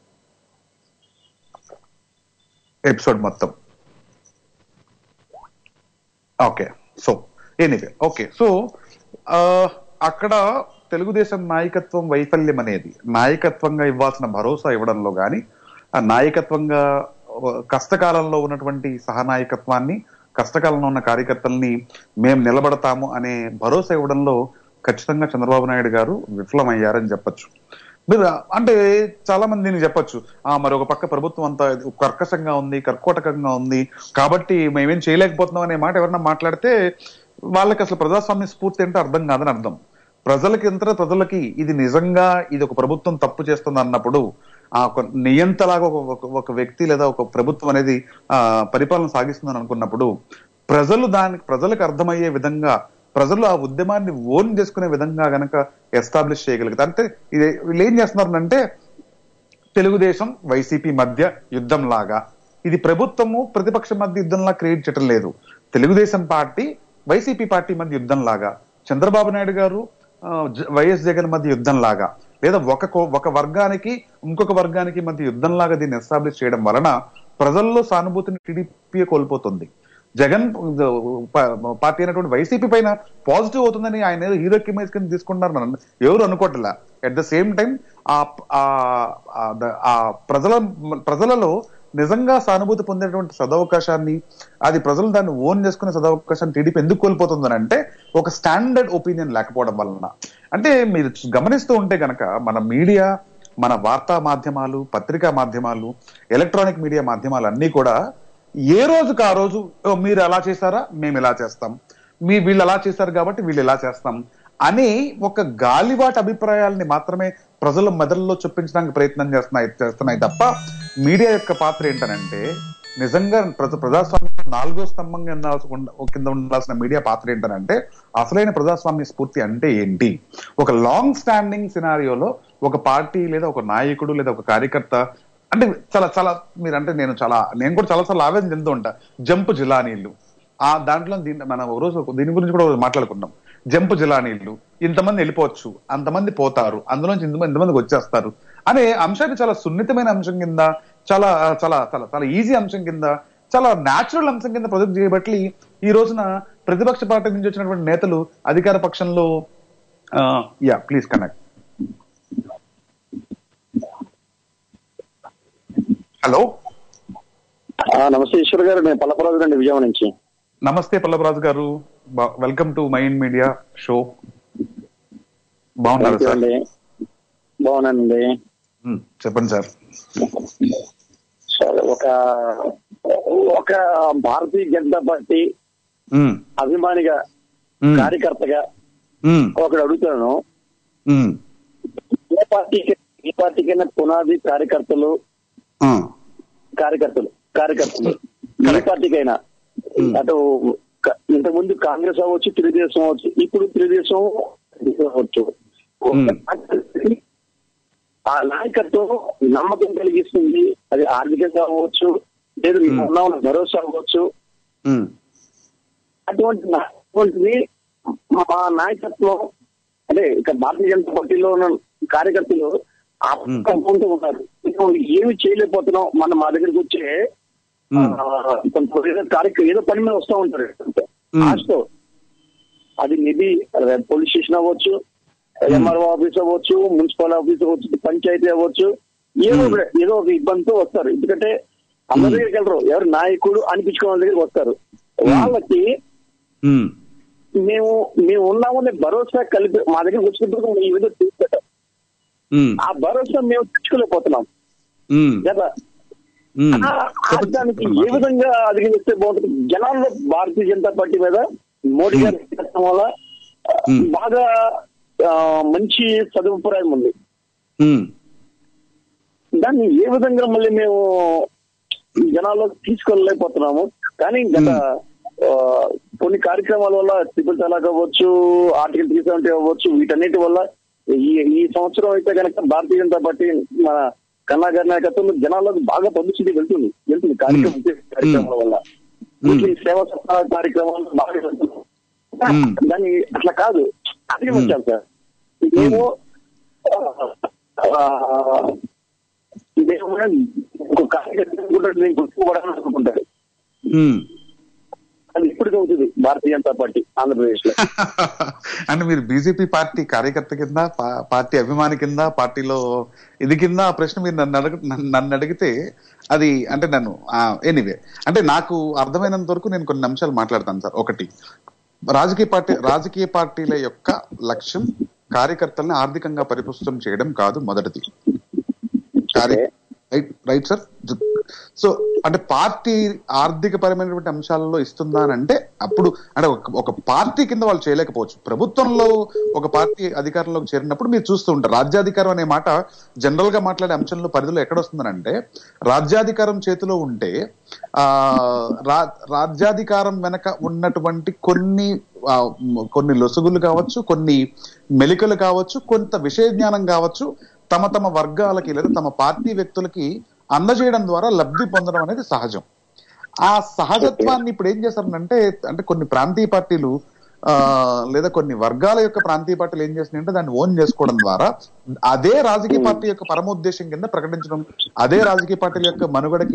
[SPEAKER 4] ఎపిసోడ్ మొత్తం okay so anyway okay so అక్కడ తెలుగుదేశం నాయకత్వం వైఫల్యం అనేది నాయకత్వంగా ఇవ్వాల్సిన భరోసా ఇవ్వడంలో గాని ఆ నాయకత్వంగా ఆ, కష్టకాలంలో ఉన్నటువంటి సహనాయకత్వాన్ని కష్టకాలంలో ఉన్న కార్యకర్తల్ని మేము నిలబడతాము అనే భరోసా ఇవ్వడంలో ఖచ్చితంగా చంద్రబాబు నాయుడు గారు విఫలమయ్యారని చెప్పొచ్చు మీరు అంటే చాలా మంది దీనికి చెప్పొచ్చు ఆ మరి ఒక పక్క ప్రభుత్వం అంతా కర్కశంగా ఉంది కర్కోటకంగా ఉంది కాబట్టి మేమేం చేయలేకపోతున్నాం అనే మాట ఎవరన్నా మాట్లాడితే వాళ్ళకి అసలు ప్రజాస్వామ్య స్ఫూర్తి అంటే అర్థం కాదని అర్థం ప్రజలకి ఎంత ప్రజలకి ఇది నిజంగా ఇది ఒక ప్రభుత్వం తప్పు చేస్తుంది అన్నప్పుడు ఆ ఒక నియంతలాగా ఒక ఒక- ఒక వ్యక్తి లేదా ఒక ప్రభుత్వం అనేది ఆ పరిపాలన సాగిస్తుందని అనుకున్నప్పుడు ప్రజలు దానికి ప్రజలకు అర్థమయ్యే విధంగా ప్రజలు ఆ ఉద్యమాన్ని ఓన్ చేసుకునే విధంగా గనక ఎస్టాబ్లిష్ చేయగలుగుతారు అంటే ఇది వీళ్ళు ఏం చేస్తున్నారంటే తెలుగుదేశం వైసీపీ మధ్య యుద్ధం లాగా ఇది ప్రభుత్వము ప్రతిపక్షం మధ్య యుద్ధంలా క్రియేట్ చేయడం లేదు తెలుగుదేశం పార్టీ వైసీపీ పార్టీ మధ్య యుద్ధం లాగా చంద్రబాబు నాయుడు గారు ఆ, జ- వైఎస్ జగన్ మధ్య యుద్ధం లాగా లేదా ఒక కో- ఒక వర్గానికి ఇంకొక వర్గానికి మధ్య యుద్ధం లాగా దీన్ని ఎస్టాబ్లిష్ చేయడం వలన ప్రజల్లో సానుభూతిని టీడీపీ కోల్పోతుంది జగన్ ప- పార్టీ అయినటువంటి వైసీపీ పైన పాజిటివ్ అవుతుందని ఆయన ఏదో హీరో ఇమేజ్ కింద తీసుకుంటున్నారు మనం ఎవరు అనుకోవట్లా అట్ ద సేమ్ టైం ఆ ఆ- ఆ- ద- ఆ ప్రజల ప్రజలలో నిజంగా సానుభూతి పొందేటువంటి సదవకాశాన్ని అది ప్రజలు దాన్ని ఓన్ చేసుకునే సదవకాశాన్ని టీడీపీ ఎందుకు కోల్పోతుందని అంటే ఒక స్టాండర్డ్ ఒపీనియన్ లేకపోవడం వలన అంటే మీరు గమనిస్తూ ఉంటే గనక మన మీడియా మన వార్తా మాధ్యమాలు పత్రికా మాధ్యమాలు ఎలక్ట్రానిక్ మీడియా మాధ్యమాలు అన్ని కూడా ఏ రోజుకు ఆ రోజు "ఓ, మీరు అలా చేశారా మేము ఇలా చేస్తాం మీ వీళ్ళు అలా చేశారు కాబట్టి వీళ్ళు ఇలా చేస్తాం అని ఒక గాలివాటి అభిప్రాయాల్ని మాత్రమే ప్రజల మెదడులో చొప్పించడానికి ప్రయత్నం చేస్తున్నాయి చేస్తున్నాయి తప్ప మీడియా యొక్క పాత్ర ఏంటనంటే నిజంగా ప్రజ ప్రజాస్వామ్యం నాలుగో స్తంభం కింద ఉండ- కింద ఉండాల్సిన మీడియా పాత్ర ఏంటనంటే అసలైన ప్రజాస్వామ్య స్ఫూర్తి అంటే ఏంటి ఒక లాంగ్ స్టాండింగ్ సినారియోలో ఒక పార్టీ లేదా ఒక నాయకుడు లేదా ఒక కార్యకర్త అంటే చాలా చాలా మీరు అంటే నేను చాలా నేను కూడా చాలా సార్లు ఆవేదన చెందుతూ ఉంటా జంపు జిలానీళ్ళు ఆ దాంట్లో దీన్ని మనం ఒక రోజు దీని గురించి కూడా మాట్లాడుకున్నాం జంపు జిలానీళ్ళు ఇంతమంది వెళ్ళిపోవచ్చు అంతమంది పోతారు అందులోంచి ఇంతమంది ఇంతమందికి వచ్చేస్తారు అనే అంశాన్ని చాలా సున్నితమైన అంశం కింద చాలా చాలా చాలా చాలా ఈజీ అంశం కింద చాలా న్యాచురల్ అంశం కింద ప్రొజెక్ట్ చేయబట్టి ఈ రోజున ప్రతిపక్ష పార్టీ నుంచి వచ్చినటువంటి నేతలు అధికార పక్షంలో యా ప్లీజ్ కనెక్ట్ హలో
[SPEAKER 6] ఆ, నమస్తే ఈశ్వర్ గారు నేను పల్లపరాజు అండి విజయవాడ నుంచి
[SPEAKER 4] నమస్తే Pallavaraju garu welcome to mind media show బాగున్నారు
[SPEAKER 6] థాంక్యూ
[SPEAKER 4] సార్
[SPEAKER 6] అండి బాగున్నానండి
[SPEAKER 4] ఉమ్, చెప్పండి సార్
[SPEAKER 6] సరే, ఒక ఒక భారతీయ జనతా పార్టీ
[SPEAKER 4] ఉమ్,
[SPEAKER 6] అభిమానిగా
[SPEAKER 4] ఉమ్,
[SPEAKER 6] కార్యకర్తగా
[SPEAKER 4] ఉమ్,
[SPEAKER 6] ఒకడు అడుగుతాను
[SPEAKER 4] ఉమ్,
[SPEAKER 6] ఏ పార్టీకి ఏ పార్టీకైనా పునాది కార్యకర్తలు
[SPEAKER 4] ఆ,
[SPEAKER 6] కార్యకర్తలు కార్యకర్తలు ఏ పార్టీకైనా అటు క- ఇంతకుముందు కాంగ్రెస్ అవ్వచ్చు తెలుగుదేశం అవ్వచ్చు ఇప్పుడు తెలుగుదేశం అవ్వచ్చు ఆ నాయకత్వం నమ్మకం కలిగిస్తుంది అది ఆర్థికంగా అవ్వచ్చు లేదు ఉన్న భరోసా అవ్వచ్చు
[SPEAKER 4] ఉమ్,
[SPEAKER 6] అటువంటి నా- అటువంటిది మా నాయకత్వం అంటే ఇక భారతీయ జనతా పార్టీలో ఉన్న కార్యకర్తలు ఆ పక్కన ఉన్నారు మేము ఏమి చేయలేకపోతున్నాం మన మా దగ్గరికి వచ్చే
[SPEAKER 4] ఉమ్,
[SPEAKER 6] ఆ, కొంత ఏదో కార్యక్రమం ఏదో పని మీద వస్తూ ఉంటారు
[SPEAKER 4] మ్మ్.
[SPEAKER 6] ఆశతో అది నిధి పోలీస్ స్టేషన్ అవ్వచ్చు ఎంఆర్ఓ ఆఫీస్ అవ్వచ్చు మున్సిపల్ ఆఫీస్ అవ్వచ్చు పంచాయతీ అవ్వచ్చు ఏదో ఒక ఏదో ఒక ఇబ్బందితో వస్తారు ఎందుకంటే అందరి దగ్గరికి వెళ్ళరు ఎవరు నాయకుడు అనిపించుకున్న వాళ్ళ దగ్గరికి వస్తారు వాళ్ళకి
[SPEAKER 4] ఉమ్,
[SPEAKER 6] మేము మేము ఉన్నామనే భరోసా కలిపి మా దగ్గరికి వచ్చినప్పుడు ఈ విధంగా తీసుకుంటాం
[SPEAKER 4] ఉమ్,
[SPEAKER 6] ఆ భరోసా మేము తెచ్చుకోలేకపోతున్నాం
[SPEAKER 4] ఉమ్,
[SPEAKER 6] కదా
[SPEAKER 4] ఉమ్.
[SPEAKER 6] ఆ, ఆ దానికి ఏ విధంగా అధిగమిస్తే బాగుంటుంది జనాల్లో భారతీయ జనతా పార్టీ మీద మోడీ గారి నాయకత్వం వల్ల ఆ,
[SPEAKER 4] Hmm.
[SPEAKER 6] బాగా ఆ, మంచి సదుపాయం ఉంది
[SPEAKER 4] ఉమ్,
[SPEAKER 6] దాన్ని ఏ విధంగా మళ్ళీ మేము జనాల్లో తీసుకెళ్ళలేకపోతున్నాము కానీ గత ఆ, కొన్ని కార్యక్రమాల వల్ల ట్రిపుల్ తలాక్ అవ్వచ్చు ఆర్టికల్ త్రీ సెవెంటీ అవ్వచ్చు వీటన్నిటి వల్ల ఈ ఈ సంవత్సరం అయితే కనుక భారతీయ జనతా పార్టీ మన కన్నా గారి నాయకత్వంలో జనాలకు బాగా పబ్లిసిటీ వెళ్తుంది వెళ్తుంది కార్యక్రమం కార్యక్రమాల వల్ల వీటి సేవా సప్తాహ కార్యక్రమాలు బాగా వెళ్తున్నాం
[SPEAKER 4] Hmm.
[SPEAKER 6] దాన్ని అట్లా కాదు అధిగమించాలి సార్ ఇదేమో ఆ, ఇదేమో ఒక కార్యకర్త కూడా నేను గుర్తుపడాలని అనుకుంటారు
[SPEAKER 4] ఉమ్.
[SPEAKER 6] అది ఇప్పటికే అవుతుంది భారతీయ జనతా పార్టీ ఆంధ్రప్రదేశ్ లో
[SPEAKER 4] అంటే మీరు బీజేపీ పార్టీ కార్యకర్త కింద పా- పార్టీ అభిమాని కింద పార్టీలో ఇది కింద ఆ ప్రశ్న మీరు నన్ను అడగ నన్ను- నన్ను అడిగితే అది అంటే నన్ను ఎనీవే అంటే నాకు అర్థమైనంత వరకు నేను కొన్ని అంశాలు మాట్లాడతాను సార్ ఒకటి రాజకీయ పార్టీ రాజకీయ పార్టీల యొక్క లక్ష్యం కార్యకర్తల్ని ఆర్థికంగా పరిపుష్టం చేయడం కాదు మొదటిది కార్య- రైట్ రైట్ సార్ సో అంటే పార్టీ ఆర్థిక పరమైనటువంటి అంశాలలో ఇస్తుందా అని అంటే అప్పుడు అంటే ఒక- ఒక పార్టీ కింద వాళ్ళు చేయలేకపోవచ్చు ప్రభుత్వంలో ఒక పార్టీ అధికారంలోకి చేరినప్పుడు మీరు చూస్తూ ఉంటారు రాజ్యాధికారం అనే మాట జనరల్ గా మాట్లాడే అంశంలో పరిధిలో ఎక్కడ వస్తుందనంటే రాజ్యాధికారం చేతిలో ఉంటే ఆ రా- రాజ్యాధికారం వెనక ఉన్నటువంటి కొన్ని ఆ, మ్, కొన్ని లొసుగులు కావచ్చు కొన్ని మెలికలు కావచ్చు కొంత విషయ జ్ఞానం కావచ్చు తమ తమ వర్గాలకి లేదా తమ పార్టీ వ్యక్తులకి అందజేయడం ద్వారా లబ్ధి పొందడం అనేది సహజం ఆ సహజత్వాన్ని ఇప్పుడు ఏం చేస్తారంటే అంటే కొన్ని ప్రాంతీయ పార్టీలు ఆ లేదా కొన్ని వర్గాల యొక్క ప్రాంతీయ పార్టీలు ఏం చేస్తున్నాయంటే దాన్ని ఓన్ చేసుకోవడం ద్వారా అదే రాజకీయ పార్టీ యొక్క పరమోద్దేశం కింద ప్రకటించడం అదే రాజకీయ పార్టీల యొక్క మనుగడకి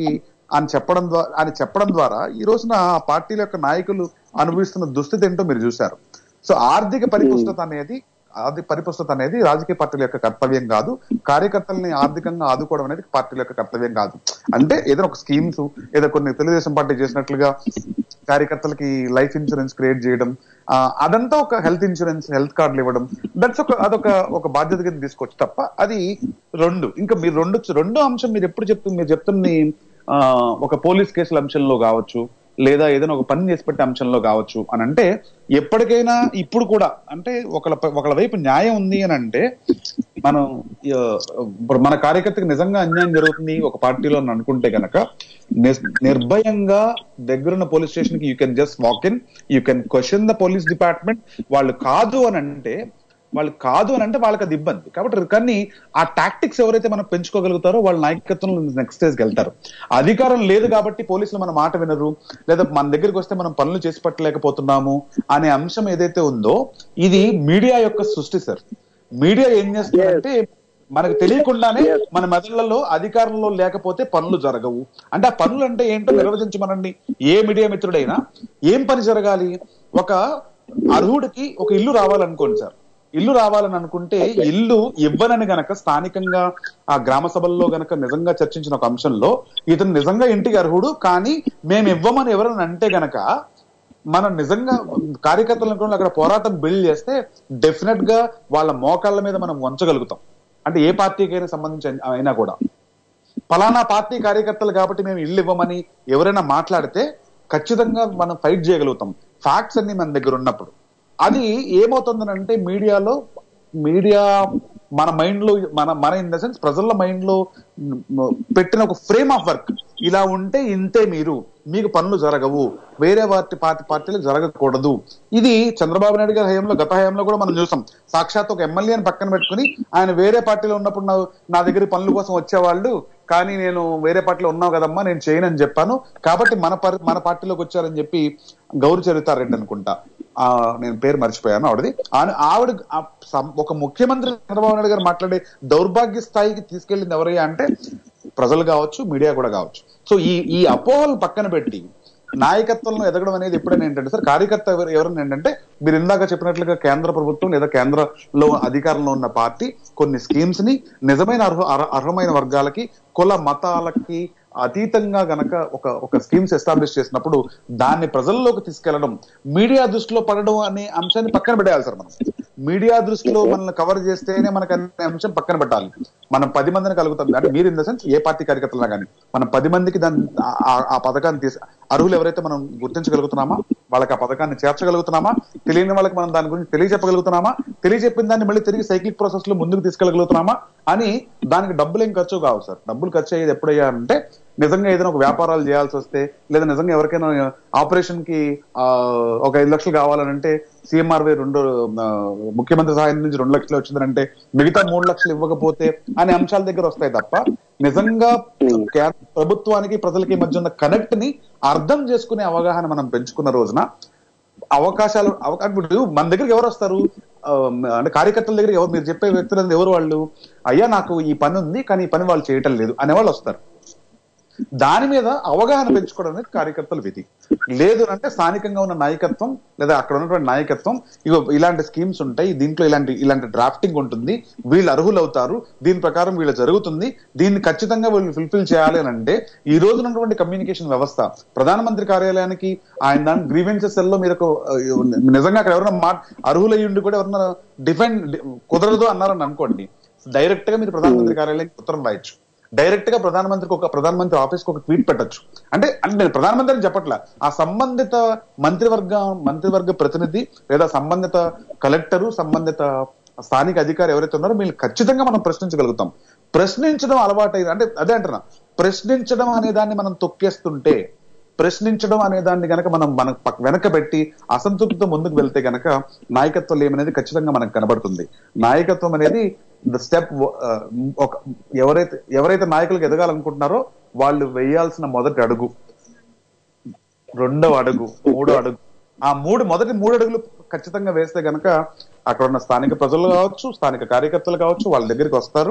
[SPEAKER 4] అని చెప్పడం ద్వారా అని చెప్పడం ద్వారా ఈ రోజున ఆ పార్టీల యొక్క నాయకులు అనుభవిస్తున్న దుస్థితి ఏంటో మీరు చూశారు సో ఆర్థిక పరిపుష్టత అనేది ఆర్థిక పరిపుష్టత అనేది రాజకీయ పార్టీల యొక్క కర్తవ్యం కాదు కార్యకర్తల్ని ఆర్థికంగా ఆదుకోవడం అనేది పార్టీల యొక్క కర్తవ్యం కాదు అంటే ఏదైనా ఒక స్కీమ్స్ ఏదో కొన్ని తెలుగుదేశం పార్టీ చేసినట్లుగా కార్యకర్తలకి లైఫ్ ఇన్సూరెన్స్ క్రియేట్ చేయడం ఆ, అదంతా ఒక హెల్త్ ఇన్సూరెన్స్ హెల్త్ కార్డులు ఇవ్వడం దట్స్ ఒక అదొక ఒక బాధ్యత కింద తీసుకోవచ్చు తప్ప అది రెండు ఇంకా మీరు రెండు రెండో అంశం మీరు ఎప్పుడు చెప్తుంది మీరు చెప్తుంది ఆ, ఒక పోలీస్ కేసుల అంశంలో కావచ్చు లేదా ఏదైనా ఒక పని చేసి పెట్టే అంశంలో కావచ్చు అని అంటే ఎప్పటికైనా ఇప్పుడు కూడా అంటే ఒకళ్ళ ఒకళ్ళ వైపు న్యాయం ఉంది అని అంటే మనం ఆ, ఇప్పుడు మన కార్యకర్తకి నిజంగా అన్యాయం జరుగుతుంది ఒక పార్టీలో అని అనుకుంటే గనక నిర్- నిర్భయంగా దగ్గరున్న పోలీస్ స్టేషన్ కి you can just walk in you can question the police department వాళ్ళు కాదు అని అంటే వాళ్ళు కాదు అని అంటే వాళ్ళకి అది ఇబ్బంది కాబట్టి కానీ ఆ టాక్టిక్స్ ఎవరైతే మనం పెంచుకోగలుగుతారో వాళ్ళ నాయకత్వంలో నెక్స్ట్ స్టేజ్కి వెళ్తారు అధికారం లేదు కాబట్టి పోలీసులు మన మాట వినరు లేదా మన దగ్గరికి వస్తే మనం పనులు చేసి పట్టలేకపోతున్నాము అనే అంశం ఏదైతే ఉందో ఇది మీడియా యొక్క సృష్టి సార్ మీడియా ఏం చేస్తుందంటే మనకు తెలియకుండానే మన మెదళ్లలో అధికారంలో లేకపోతే పనులు జరగవు అంటే ఆ పనులు అంటే ఏంటో నిర్వచించమనండి ఏ మీడియా మిత్రుడైనా ఏం పని జరగాలి ఒక అర్హుడికి ఒక ఇల్లు రావాలనుకోండి సార్ ఇల్లు రావాలని అనుకుంటే ఇల్లు ఇవ్వనని గనక స్థానికంగా ఆ గ్రామ సభల్లో గనక నిజంగా చర్చించిన ఒక అంశంలో ఇతను నిజంగా ఇంటికి అర్హుడు కానీ మేము ఇవ్వమని ఎవరైనా అంటే గనక మనం నిజంగా కార్యకర్తలు అనుకున్న అక్కడ పోరాటం బిల్డ్ చేస్తే డెఫినెట్ గా వాళ్ళ మోకాళ్ళ మీద మనం వంచగలుగుతాం అంటే ఏ పార్టీకైనా సంబంధించి అయినా కూడా ఫలానా పార్టీ కార్యకర్తలు కాబట్టి మేము ఇల్లు ఇవ్వమని ఎవరైనా మాట్లాడితే ఖచ్చితంగా మనం ఫైట్ చేయగలుగుతాం ఫ్యాక్ట్స్ అన్ని మన దగ్గర ఉన్నప్పుడు అది ఏమవుతుందనంటే మీడియాలో మీడియా మన మైండ్ లో మన మన ఇన్ ద సెన్స్ ప్రజల మైండ్ లో మ్, పెట్టిన ఒక ఫ్రేమ్ ఆఫ్ వర్క్ ఇలా ఉంటే ఇంతే మీరు మీకు పనులు జరగవు వేరే పార్టీ పార్టీ పార్టీలకు జరగకూడదు ఇది చంద్రబాబు నాయుడు గారి హయాంలో గత హయాంలో కూడా మనం చూసాం సాక్షాత్ ఒక ఎమ్మెల్యేని పక్కన పెట్టుకుని ఆయన వేరే పార్టీలో ఉన్నప్పుడు నా నా దగ్గర పనుల కోసం వచ్చేవాళ్ళు కానీ నేను వేరే పార్టీలో ఉన్నావు కదమ్మా నేను చేయనని చెప్పాను కాబట్టి మన పర్- మన పార్టీలోకి వచ్చారని చెప్పి గౌరీ చరితారెడ్డి అనుకుంటా ఆ నేను పేరు మర్చిపోయాను ఆవిడది ఆన- ఆవిడ ఆ సం- ఒక ముఖ్యమంత్రి చంద్రబాబు నాయుడు గారు మాట్లాడే దౌర్భాగ్య స్థాయికి తీసుకెళ్ళింది ఎవరయ్యా అంటే ప్రజలు కావచ్చు మీడియా కూడా కావచ్చు సో ఈ ఈ అపోహలను పక్కన పెట్టి నాయకత్వంలో ఎదగడం అనేది ఎప్పుడైనా ఏంటంటే సార్ కార్యకర్త ఎవరు- ఎవరైనా ఏంటంటే మీరు ఇందాక చెప్పినట్లుగా కేంద్ర ప్రభుత్వం లేదా కేంద్రంలో అధికారంలో ఉన్న పార్టీ కొన్ని స్కీమ్స్ ని నిజమైన అర్హ అర్హ- అర్హమైన వర్గాలకి కుల మతాలకి అతీతంగా గనక ఒక ఒక స్కీమ్స్ ఎస్టాబ్లిష్ చేసినప్పుడు దాన్ని ప్రజల్లోకి తీసుకెళ్లడం మీడియా దృష్టిలో పడడం అనే అంశాన్ని పక్కన పెట్టేయాలి సార్ మనం మీడియా దృష్టిలో మనల్ని కవర్ చేస్తేనే మనకు అనే అంశం పక్కన పెట్టాలి మనం పది మందిని కలుగుతాం అంటే మీరు ఇన్ ద సెన్స్ ఏ పార్టీ కార్యకర్తలన్నా కానీ మనం పది మందికి దాన్ని ఆ- ఆ- ఆ పథకాన్ని తీసి అర్హులు ఎవరైతే మనం గుర్తించగలుగుతున్నామా వాళ్ళకి ఆ పథకాన్ని చేర్చగలుగుతున్నామా తెలియని వాళ్ళకి మనం దాని గురించి తెలియజెప్పగలుగుతున్నామా తెలియజెప్పిన దాన్ని మళ్ళీ తిరిగి సైక్లిక్ ప్రాసెస్ లో ముందుకు తీసుకెళ్ళగలుగుతున్నామా అని దానికి డబ్బులు ఏం ఖర్చు కావు సార్ డబ్బులు ఖర్చు అయ్యేది ఎప్పుడయ్యా అంటే నిజంగా ఏదైనా ఒక వ్యాపారాలు చేయాల్సి వస్తే లేదా నిజంగా ఎవరికైనా ఆపరేషన్ కి ఆ, ఒక ఐదు లక్షలు కావాలనంటే సిఎంఆర్వై రెండు ఆ, ముఖ్యమంత్రి సహాయం నుంచి రెండు లక్షలు వచ్చిందంటే మిగతా మూడు లక్షలు ఇవ్వకపోతే అనే అంశాల దగ్గర వస్తాయి తప్ప నిజంగా కే- ప్రభుత్వానికి ప్రజలకి మధ్య ఉన్న కనెక్ట్ ని అర్థం చేసుకునే అవగాహన మనం పెంచుకున్న రోజున అవకాశాలు అవకా- ఇప్పుడు మన దగ్గరికి ఎవరు వస్తారు ఆ, అంటే కార్యకర్తల దగ్గర ఎవరు మీరు చెప్పే వ్యక్తులు ఎవరు వాళ్ళు అయ్యా నాకు ఈ పని ఉంది కానీ ఈ పని వాళ్ళు చేయటం లేదు అనేవాళ్ళు వస్తారు దాని మీద అవగాహన పెంచుకోవడం అనేది కార్యకర్తల విధి లేదు అంటే స్థానికంగా ఉన్న నాయకత్వం లేదా అక్కడ ఉన్నటువంటి నాయకత్వం ఇగో ఇలాంటి స్కీమ్స్ ఉంటాయి దీంట్లో ఇలాంటి ఇలాంటి డ్రాఫ్టింగ్ ఉంటుంది వీళ్ళు అర్హులు అవుతారు దీని ప్రకారం వీళ్ళు జరుగుతుంది దీన్ని ఖచ్చితంగా వీళ్ళు ఫుల్ఫిల్ చేయాలి అని అంటే ఈ రోజు ఉన్నటువంటి కమ్యూనికేషన్ వ్యవస్థ ప్రధానమంత్రి కార్యాలయానికి ఆయన దాని గ్రీవెన్సెస్ లో మీరు ఒక, ఆ, నిజంగా అక్కడ ఎవరైనా మా అర్హులయ్యి ఉండి కూడా ఎవరైనా డిఫెండ్ కుదరదు అన్నారని అనుకోండి డైరెక్ట్ గా మీరు ప్రధానమంత్రి కార్యాలయానికి ఉత్తరం రాయొచ్చు డైరెక్ట్ గా ప్రధానమంత్రికి ఒక ప్రధానమంత్రి ఆఫీస్ కి ఒక ట్వీట్ పెట్టొచ్చు అంటే అంటే నేను ప్రధానమంత్రి అని చెప్పట్లా ఆ సంబంధిత మంత్రివర్గ మంత్రివర్గ ప్రతినిధి లేదా సంబంధిత కలెక్టరు సంబంధిత స్థానిక అధికారి ఎవరైతే ఉన్నారో వీళ్ళు ఖచ్చితంగా మనం ప్రశ్నించగలుగుతాం ప్రశ్నించడం అలవాటైంది అంటే అదే అంటున్నా ప్రశ్నించడం అనే దాన్ని మనం తొక్కేస్తుంటే ప్రశ్నించడం అనే దాన్ని గనక మనం మన పక్క వెనక పెట్టి అసంతృప్తితో ముందుకు వెళ్తే గనక నాయకత్వం ఏమనేది ఖచ్చితంగా మనకు కనబడుతుంది నాయకత్వం అనేది ద స్టెప్ ఒక ఎవరైతే ఎవరైతే నాయకులకు ఎదగాలనుకుంటున్నారో వాళ్ళు వేయాల్సిన మొదటి అడుగు రెండవ అడుగు మూడో అడుగు ఆ మూడు మొదటి మూడు అడుగులు ఖచ్చితంగా వేస్తే గనక అక్కడ ఉన్న స్థానిక ప్రజలు కావచ్చు స్థానిక కార్యకర్తలు కావచ్చు వాళ్ళ దగ్గరికి వస్తారు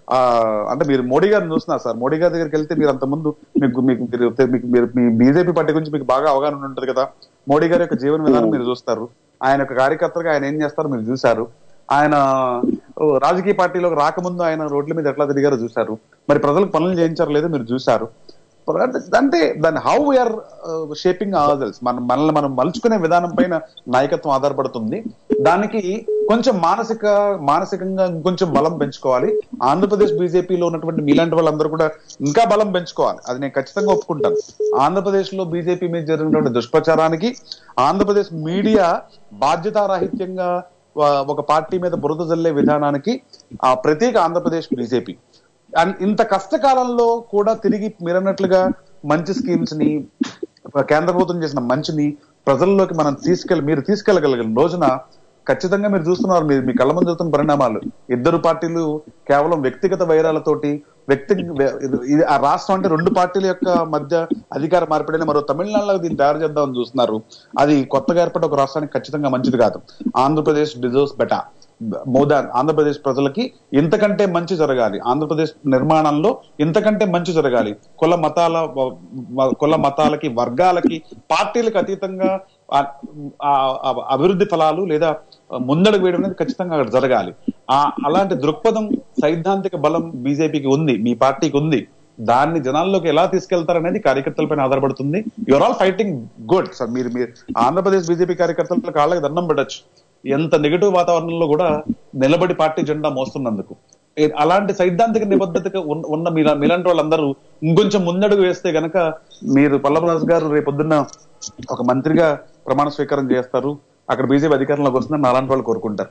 [SPEAKER 4] ఆ, అంటే మీరు మోడీ గారిని చూస్తున్నారు సార్ మోడీ గారి దగ్గరికి వెళ్తే మీరు అంత ముందు మీకు మీకు మీరు మీకు మీరు మీ బీజేపీ పార్టీ గురించి మీకు బాగా అవగాహన ఉంటుంది కదా మోడీ గారి యొక్క జీవన విధానం మీరు చూస్తారు ఆయన యొక్క కార్యకర్తగా ఆయన ఏం చేస్తారో మీరు చూశారు ఆయన ఓ, రాజకీయ పార్టీలోకి రాకముందు ఆయన రోడ్ల మీద ఎట్లా తిరిగారో చూశారు మరి ప్రజలకు పనులు చేయించారో లేదో మీరు చూశారు అంటే దాని హౌ వీఆర్ షేపింగ్ ఆర్దల్స్ మనం మనల్ని మనం మలుచుకునే విధానం పైన నాయకత్వం ఆధారపడుతుంది దానికి కొంచెం మానసిక మానసికంగా ఇంకొంచెం బలం పెంచుకోవాలి ఆంధ్రప్రదేశ్ బీజేపీలో ఉన్నటువంటి మీలాంటి వాళ్ళందరూ కూడా ఇంకా బలం పెంచుకోవాలి అది నేను ఖచ్చితంగా ఒప్పుకుంటాను ఆంధ్రప్రదేశ్ లో బీజేపీ మీద జరిగినటువంటి దుష్ప్రచారానికి ఆంధ్రప్రదేశ్ మీడియా బాధ్యతారాహిత్యంగా వా- ఒక పార్టీ మీద బురద జల్లే విధానానికి ఆ ప్రత్యేక ఆంధ్రప్రదేశ్ బీజేపీ అండ్ ఇంత కష్టకాలంలో కూడా తిరిగి మీరన్నట్లుగా మంచి స్కీమ్స్ ని కేంద్ర ప్రభుత్వం చేసిన మంచిని ప్రజల్లోకి మనం తీసుకెళ్ళి మీరు తీసుకెళ్ళగలిగిన రోజున ఖచ్చితంగా మీరు చూస్తున్నారు మీరు మీ కళ్ళ ముందు చూస్తున్న పరిణామాలు ఇద్దరు పార్టీలు కేవలం వ్యక్తిగత వైరాలతోటి వ్యక్తి ఇది ఆ రాష్ట్రం అంటే రెండు పార్టీల యొక్క మధ్య అధికార మార్పిడిని మరో తమిళనాడులో దీన్ని తయారు చేద్దామని చూస్తున్నారు అది కొత్తగా ఏర్పడిన ఒక రాష్ట్రానికి ఖచ్చితంగా మంచిది కాదు Andhra Pradesh deserves better more than Andhra Pradesh ప్రజలకి ఇంతకంటే మంచి జరగాలి ఆంధ్రప్రదేశ్ నిర్మాణంలో ఇంతకంటే మంచి జరగాలి కుల మతాల వ- వ- కుల మతాలకి వర్గాలకి పార్టీలకు అతీతంగా ఆ- ఆ- ఆ అభివృద్ధి ఫలాలు లేదా ముందడుగు వేయడం అనేది ఖచ్చితంగా అక్కడ జరగాలి ఆ అలాంటి దృక్పథం సైద్ధాంతిక బలం బీజేపీకి ఉంది మీ పార్టీకి ఉంది దాన్ని జనాల్లోకి ఎలా తీసుకెళ్తారనేది కార్యకర్తలపైన ఆధారపడుతుంది your all fighting good sir మీరు మీరు ఆంధ్రప్రదేశ్ బీజేపీ కార్యకర్తల కాళ్ళకి దండం పెట్టచ్చు ఎంత నెగిటివ్ వాతావరణంలో కూడా నిలబడి పార్టీ జెండా మోస్తున్నందుకు ఏ- అలాంటి సైద్ధాంతిక నిబద్ధతగా ఉన్న- ఉన్న మీలా మీలాంటి వాళ్ళందరూ ఇంకొంచెం ముందడుగు వేస్తే గనక మీరు పల్లవరాజు గారు రేపొద్దున్న ఒక మంత్రిగా ప్రమాణ స్వీకారం చేస్తారు అక్కడ బీజేపీ అధికారంలోకి వస్తుందని అలాంటి వాళ్ళు కోరుకుంటారు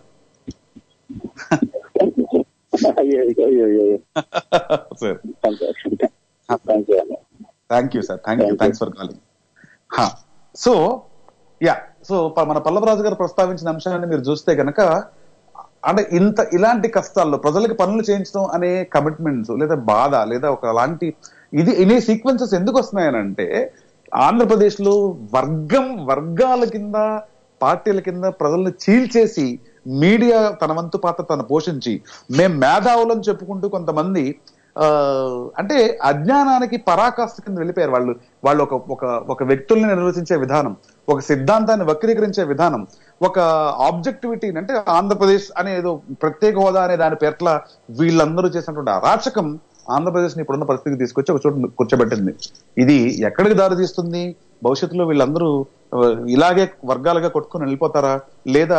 [SPEAKER 6] అయ్యో అయ్యో అయ్యో
[SPEAKER 4] సార్
[SPEAKER 6] సంతోషం థ్యాంక్ యూ అన్న
[SPEAKER 4] thank you sir thank you
[SPEAKER 6] Thank you.
[SPEAKER 4] Thanks for calling so yeah so మన పల్లవరాజు గారు ప్రస్తావించిన అంశాన్ని మీరు చూస్తే గనక అంటే ఇంత ఇలాంటి కష్టాల్లో ప్రజలకు పనులు చేయించడం అనే కమిట్మెంట్స్ లేదా బాధ లేదా ఒక అలాంటి ఇది ఇనే సీక్వెన్సెస్ ఎందుకు వస్తున్నాయనంటే ఆంధ్రప్రదేశ్ లో వర్గం వర్గాల కింద పార్టీల కింద ప్రజల్ని చీల్చేసి మీడియా తన వంతు పాత్ర తను పోషించి మేం మేధావులని చెప్పుకుంటూ కొంతమంది ఆ, అంటే అజ్ఞానానికి పరాకాష్ఠ కింద వెళ్ళిపోయారు వాళ్ళు వాళ్ళు ఒక ఒక ఒక వ్యక్తుల్ని నిర్వచించే విధానం ఒక సిద్ధాంతాన్ని వక్రీకరించే విధానం ఒక ఆబ్జెక్టివిటీని అంటే ఆంధ్రప్రదేశ్ అనే ఏదో ప్రత్యేక హోదా అనే దాని పేట్ల వీళ్ళందరూ చేసినటువంటి అరాచకం ఆంధ్రప్రదేశ్ ని ఇప్పుడున్న పరిస్థితికి తీసుకొచ్చి ఒక చోట కూర్చోబెట్టింది ఇది ఎక్కడికి దారి తీస్తుంది భవిష్యత్తులో వీళ్ళందరూ ఆ, ఇలాగే వర్గాలుగా కొట్టుకుని వెళ్ళిపోతారా లేదా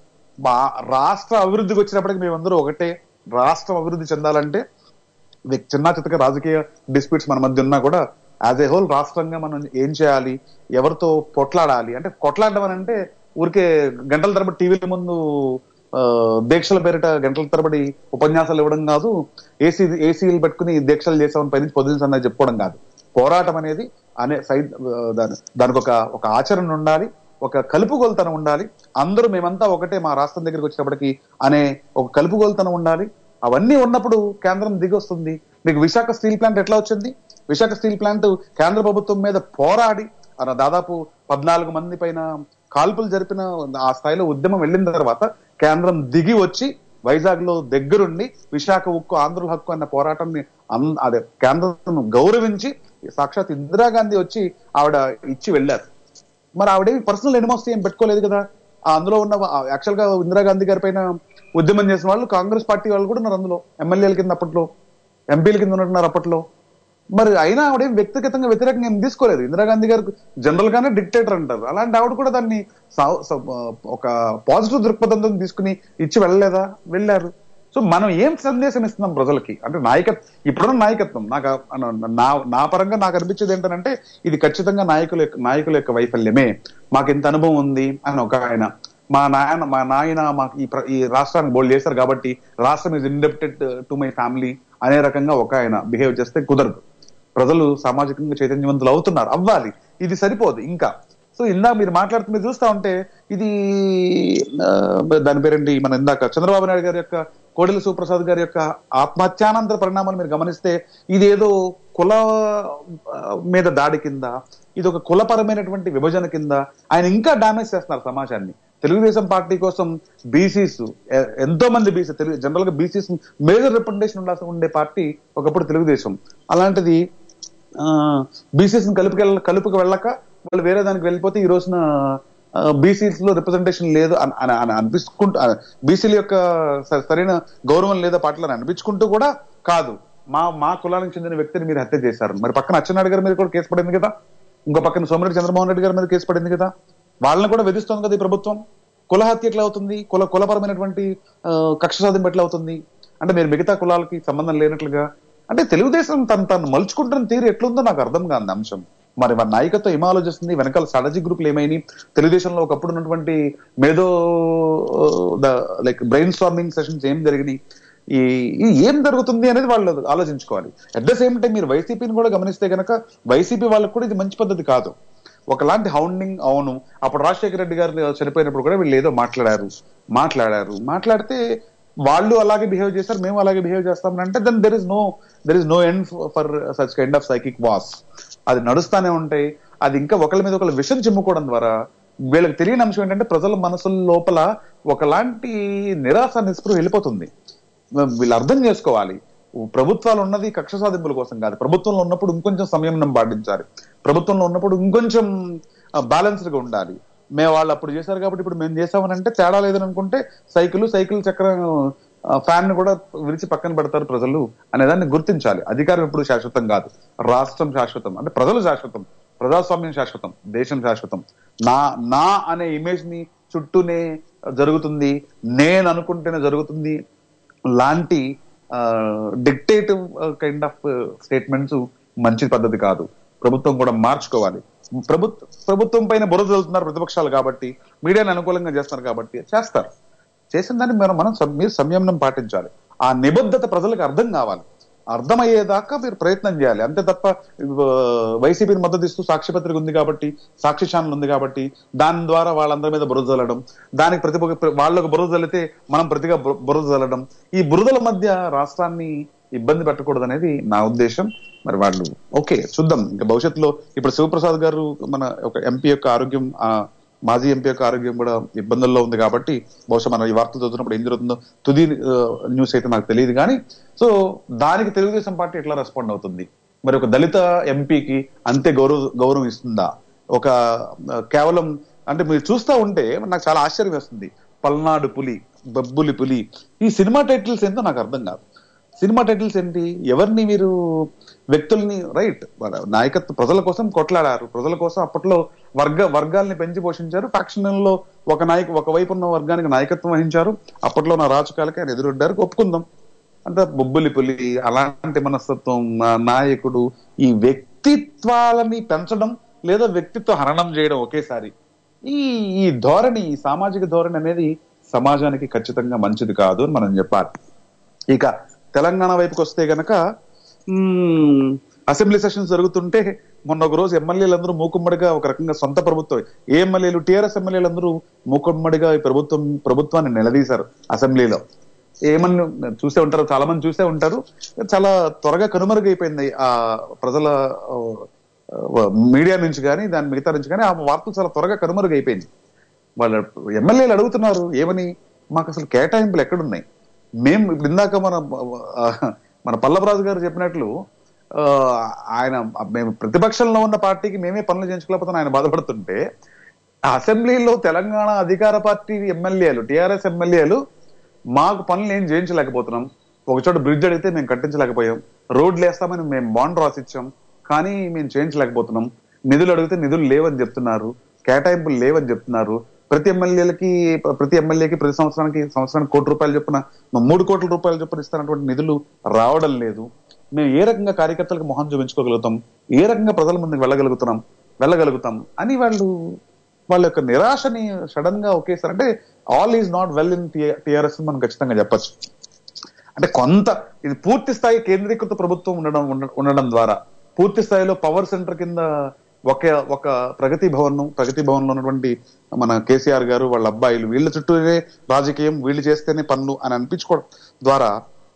[SPEAKER 4] మా- రాష్ట్ర అభివృద్ధికి వచ్చినప్పటికి మేమందరూ ఒకటే రాష్ట్రం అభివృద్ధి చెందాలంటే ఇది చిన్న చితక రాజకీయ డిస్ప్యూట్స్ మన మధ్య ఉన్నా కూడా యాజ్ ఏ హోల్ రాష్ట్రంగా మనం ఏం చేయాలి ఎవరితో కొట్లాడాలి అంటే కొట్లాడడం అని అంటే ఊరికే గంటల తరబడి టీవీల ముందు ఆ, దీక్షల పేరిట గంటల తరబడి ఉపన్యాసాలు ఇవ్వడం కాదు ఏసీ ఏసీలు పెట్టుకుని దీక్షలు చేసామని పైనుంచి పొజిషన్స్ అనేది చెప్పుకోవడం కాదు పోరాటం అనేది అనే సైడ్ ఆ, దాని దానికి ఒక ఒక ఆచరణ ఉండాలి ఒక కలుపుగోలుతనం ఉండాలి అందరూ మేమంతా ఒకటే మా రాష్ట్రం దగ్గరికి వచ్చినప్పటికి అనే ఒక కలుపుగోలుతనం ఉండాలి అవన్నీ ఉన్నప్పుడు కేంద్రం దిగి వస్తుంది మీకు విశాఖ స్టీల్ ప్లాంట్ ఎట్లా వచ్చింది విశాఖ స్టీల్ ప్లాంట్ కేంద్ర ప్రభుత్వం మీద పోరాడి అలా దాదాపు పద్నాలుగు మంది పైన కాల్పులు జరిపిన ఆ స్థాయిలో ఉద్యమం వెళ్ళిన తర్వాత కేంద్రం దిగి వచ్చి వైజాగ్ లో దగ్గరుండి విశాఖ ఉక్కు ఆంధ్రుల హక్కు అన్న పోరాటాన్ని అన్- అదే కేంద్రం గౌరవించి సాక్షాత్ ఇందిరాగాంధీ వచ్చి ఆవిడ ఇచ్చి వెళ్ళారు మరి ఆవిడేమి పర్సనల్ ఎనిమోసిటీ ఏం పెట్టుకోలేదు కదా ఆ అందులో ఉన్న యాక్చువల్ గా ఇందిరాగాంధీ గారి పైన ఉద్యమం చేసిన వాళ్ళు కాంగ్రెస్ పార్టీ వాళ్ళు కూడా ఉన్నారు అందులో ఎమ్మెల్యేల కింద అప్పట్లో ఎంపీల కింద ఉన్నట్టున్నారు అప్పట్లో మరి అయినా ఆవిడేం వ్యక్తిగతంగా వ్యతిరేకంగా ఏం తీసుకోలేదు ఇందిరాగాంధీ గారు జనరల్ గానే డిక్టేటర్ అంటారు అలాంటి ఆవిడ కూడా దాన్ని సా- స- ఒక పాజిటివ్ దృక్పథంతో తీసుకుని ఇచ్చి వెళ్ళలేదా వెళ్ళారు సో మనం ఏం సందేశం ఇస్తున్నాం ప్రజలకి అంటే నాయకత్వం ఇప్పుడున్న నాయకత్వం నాకు ఆ- నా నా పరంగా నాకు అనిపించేది ఏంటంటే ఇది ఖచ్చితంగా నాయకుల యొక్క నాయకుల యొక్క వైఫల్యమే మాకు ఇంత అనుభవం ఉంది అని ఒక ఆయన మా నాయన మా నాయన మాకు ఈ ప్ర- ఈ రాష్ట్రానికి బోల్డ్ చేశారు కాబట్టి రాష్ట్రం is indebted to my family అనే రకంగా ఒక ఆయన బిహేవ్ చేస్తే కుదరదు ప్రజలు సామాజికంగా చైతన్యవంతులు అవుతున్నారు అవ్వాలి ఇది సరిపోదు ఇంకా సో ఇందాక మీరు మాట్లాడుతూ మీరు చూస్తా ఉంటే ఇది ఆ, దాని పేరేంటి మన ఇందాక చంద్రబాబు నాయుడు గారి యొక్క కోడెల సుప్రసాద్ గారి యొక్క ఆత్మహత్యానంతర పరిణామాలు మీరు గమనిస్తే ఇది ఏదో కుల ఆ, మీద దాడి కింద ఇది ఒక కులపరమైనటువంటి విభజన కింద ఆయన ఇంకా డామేజ్ చేస్తున్నారు సమాజాన్ని తెలుగుదేశం పార్టీ కోసం బీసీస్ ఎంతో మంది బీసీ తెలుగు జనరల్ గా బీసీస్ మేజర్ రిప్రజెంటేషన్ ఉండాల్సి ఉండే పార్టీ ఒకప్పుడు తెలుగుదేశం అలాంటిది బీసీస్ కలుపుకి కలుపుకు వెళ్ళక వాళ్ళు వేరే దానికి వెళ్ళిపోతే ఈ రోజున బీసీస్ లో రిప్రజెంటేషన్ లేదు అని- అని అని అనిపించుకుంటూ బీసీల యొక్క స- సరైన గౌరవం లేదా పాటలు అనిపించుకుంటూ కూడా కాదు మా మా కులానికి చెందిన వ్యక్తిని మీరు హత్య చేశారు మరి పక్కన అచ్చెన్నాయుడు గారి మీద కూడా కేసు పడింది కదా ఇంకో పక్కన సోమిరెడ్డి చంద్రమోహన్ రెడ్డి గారి మీద కేసు పడింది కదా వాళ్ళని కూడా విధిస్తోంది కదా ఈ ప్రభుత్వం కుల హత్య ఎట్లా అవుతుంది కుల కులపరమైనటువంటి ఆ, కక్ష సాధింపు ఎట్లా అవుతుంది అంటే మీరు మిగతా కులాలకి సంబంధం లేనట్లుగా అంటే తెలుగుదేశం తను తను మలుచుకుంటున్న తీరు ఎట్లుందో నాకు అర్థం కాదు అంశం మరి మన నాయకత్వం ఏం ఆలోచిస్తుంది వెనకాల స్ట్రాటజీ గ్రూపులు ఏమైనాయి తెలుగుదేశంలో ఒకప్పుడు ఉన్నటువంటి మేధో లైక్ బ్రెయిన్ స్టార్మింగ్ సెషన్స్ ఏం జరిగినాయి ఈ ఈ ఏం జరుగుతుంది అనేది వాళ్ళు ఆలోచించుకోవాలి అట్ ద సేమ్ టైం మీరు వైసీపీని కూడా గమనిస్తే గనక వైసీపీ వాళ్ళకి కూడా ఇది మంచి పద్ధతి కాదు ఒకలాంటి హౌండింగ్ అవును అప్పుడు రాజశేఖర రెడ్డి గారు చనిపోయినప్పుడు కూడా వీళ్ళు ఏదో మాట్లాడారు మాట్లాడారు మాట్లాడితే వాళ్ళు అలాగే బిహేవ్ చేశారు మేము అలాగే బిహేవ్ చేస్తామని అంటే then there is no there is no end for such kind of psychic was అది నడుస్తానే ఉంటాయి అది ఇంకా ఒకళ్ళ మీద ఒకళ్ళు విషం చిమ్ముకోవడం ద్వారా వీళ్ళకి తెలియని అంశం ఏంటంటే ప్రజల మనసుల లోపల ఒకలాంటి నిరాశ నిస్పృహ వెళ్ళిపోతుంది వీళ్ళు అర్థం చేసుకోవాలి ప్రభుత్వాలు ఉన్నది కక్ష సాధింపుల కోసం కాదు ప్రభుత్వంలో ఉన్నప్పుడు ఇంకొంచెం సంయమనం పాటించాలి ప్రభుత్వంలో ఉన్నప్పుడు ఇంకొంచెం బ్యాలెన్స్డ్ గా ఉండాలి మేము వాళ్ళు అప్పుడు చేశారు కాబట్టి ఇప్పుడు మేము చేసామని అంటే తేడా లేదని అనుకుంటే సైకిల్ సైకిల్ చక్రం ఫ్యాన్ ను కూడా విరిచి పక్కన పెడతారు ప్రజలు అనేదాన్ని గుర్తించాలి అధికారం ఎప్పుడు శాశ్వతం కాదు రాష్ట్రం శాశ్వతం అంటే ప్రజలు శాశ్వతం ప్రజాస్వామ్యం శాశ్వతం దేశం శాశ్వతం నా నా అనే ఇమేజ్ ని చుట్టూనే జరుగుతుంది నేను అనుకుంటేనే జరుగుతుంది లాంటి డిక్టేటివ్ కైండ్ ఆఫ్ స్టేట్మెంట్స్ మంచి పద్ధతి కాదు ప్రభుత్వం కూడా మార్చుకోవాలి ప్రభుత్వ ప్రభుత్వం పైన బురద వెళ్తున్నారు ప్రతిపక్షాలు కాబట్టి మీడియాని అనుకూలంగా చేస్తున్నారు కాబట్టి చేస్తారు చేసిన దాన్ని మనం మనం సం- మీరు సంయమనం పాటించాలి ఆ నిబద్ధత ప్రజలకు అర్థం కావాలి అర్థమయ్యేదాకా మీరు ప్రయత్నం చేయాలి అంతే తప్ప ఆ, వైసీపీని మద్దతు ఇస్తూ సాక్ష్యపత్రిక ఉంది కాబట్టి సాక్షి ఛానల్ ఉంది కాబట్టి దాని ద్వారా వాళ్ళందరి మీద బురద చల్లడం దానికి ప్రతి వాళ్ళకు బురద చల్లితే మనం ప్రతిగా బు- బురద చల్లడం ఈ బురదల మధ్య రాష్ట్రాన్ని ఇబ్బంది పెట్టకూడదు అనేది నా ఉద్దేశం మరి వాళ్ళు ఓకే చూద్దాం ఇంకా భవిష్యత్తులో ఇప్పుడు శివప్రసాద్ గారు మన ఒక ఎంపీ యొక్క ఆరోగ్యం ఆ, మాజీ ఎంపీ యొక్క ఆరోగ్యం కూడా ఇబ్బందుల్లో ఉంది కాబట్టి బహుశా మనం ఈ వార్తలు చదువుతున్నప్పుడు ఏం జరుగుతుందో తుది ఆ, న్యూస్ అయితే నాకు తెలియదు కానీ సో దానికి తెలుగుదేశం పార్టీ ఎట్లా రెస్పాండ్ అవుతుంది మరి ఒక దళిత ఎంపీకి అంతే గౌరవ గౌరవం ఇస్తుందా ఒక ఆ, కేవలం అంటే మీరు చూస్తా ఉంటే నాకు చాలా ఆశ్చర్యం వేస్తుంది పల్నాడు పులి బబ్బులి పులి ఈ సినిమా టైటిల్స్ ఏంటో నాకు అర్థం కాదు సినిమా టైటిల్స్ ఏంటి ఎవరిని మీరు వ్యక్తుల్ని రైట్ నాయకత్వ ప్రజల కోసం కొట్లాడారు ప్రజల కోసం అప్పట్లో వర్గ వర్గాల్ని పెంచి పోషించారు ఫ్యాక్షన్లో ఒక నాయకు ఒక వైపు ఉన్న వర్గానికి నాయకత్వం వహించారు అప్పట్లో నా రాజకాలకి ఆయన ఎదురొడ్డారు ఒప్పుకుందాం అంటే బొబ్బులి పులి అలాంటి మనస్తత్వం ఆ నాయకుడు ఈ వ్యక్తిత్వాలని పెంచడం లేదా వ్యక్తిత్వ హరణం చేయడం ఒకేసారి ఈ ఈ ధోరణి ఈ సామాజిక ధోరణి అనేది సమాజానికి ఖచ్చితంగా మంచిది కాదు అని మనం చెప్పాలి ఇక తెలంగాణ వైపుకి వస్తే గనక మ్మ్, అసెంబ్లీ సెషన్స్ జరుగుతుంటే మొన్న ఒక రోజు ఎమ్మెల్యేలందరూ మూకుమ్మడిగా ఒక రకంగా సొంత ప్రభుత్వం ఏ ఎమ్మెల్యేలు టీఆర్ఎస్ ఎమ్మెల్యేలందరూ మూకుమ్మడిగా ఈ ప్రభుత్వం ప్రభుత్వాన్ని నిలదీశారు అసెంబ్లీలో ఏమని చూసే ఉంటారు చాలా మంది చూసే ఉంటారు చాలా త్వరగా కనుమరుగైపోయింది ఆ ప్రజల ఆ, ఆ, మీడియా నుంచి కానీ దాని మిగతా నుంచి కానీ ఆ వార్తలు చాలా త్వరగా కనుమరుగైపోయింది వాళ్ళ ఎమ్మెల్యేలు అడుగుతున్నారు ఏమని మాకు అసలు కేటాయింపులు ఎక్కడున్నాయి మేము ఇప్పుడు ఇందాక మన ఆ, మన పల్లవరాజు గారు చెప్పినట్లు ఆ, ఆయన మేము ప్రతిపక్షంలో ఉన్న పార్టీకి మేమే పనులు చేయించుకోలేకపోతే ఆయన బాధపడుతుంటే ఆ అసెంబ్లీలో తెలంగాణ అధికార పార్టీ ఎమ్మెల్యేలు టిఆర్ఎస్ ఎమ్మెల్యేలు మాకు పనులు ఏం చేయించలేకపోతున్నాం ఒక చోట బ్రిడ్జ్ అడిగితే మేము కట్టించలేకపోయాం రోడ్లు వేస్తామని మేము బాండ్ రాసిచ్చాం కానీ మేము చేయించలేకపోతున్నాం నిధులు అడిగితే నిధులు లేవని చెప్తున్నారు కేటాయింపులు లేవని చెప్తున్నారు ప్రతి ఎమ్మెల్యేలకి ప్రతి ఎమ్మెల్యేకి ప్రతి సంవత్సరానికి సంవత్సరానికి కోటి రూపాయలు చొప్పున మూడు కోట్ల రూపాయలు చొప్పున ఇస్తున్నటువంటి నిధులు రావడం లేదు మేము ఏ రకంగా కార్యకర్తలకు మొహం చూపించుకోగలుగుతాం ఏ రకంగా ప్రజల ముందుకు వెళ్ళగలుగుతున్నాం వెళ్ళగలుగుతాం అని వాళ్ళు వాళ్ళ యొక్క నిరాశని సడన్ గా ఒకేసారి అంటే all is not well in TRS మనం ఖచ్చితంగా చెప్పొచ్చు అంటే కొంత ఇది పూర్తి స్థాయి కేంద్రీకృత ప్రభుత్వం ఉండడం ఉండ- ఉండడం ద్వారా పూర్తి స్థాయిలో పవర్ సెంటర్ కింద ఒక ఒక ప్రగతి భవన్ ప్రగతి భవన్ లో ఉన్నటువంటి మన కేసీఆర్ గారు వాళ్ళ అబ్బాయిలు వీళ్ళ చుట్టూనే రాజకీయం వీళ్ళు చేస్తేనే పనులు అని అనిపించుకోవడం ద్వారా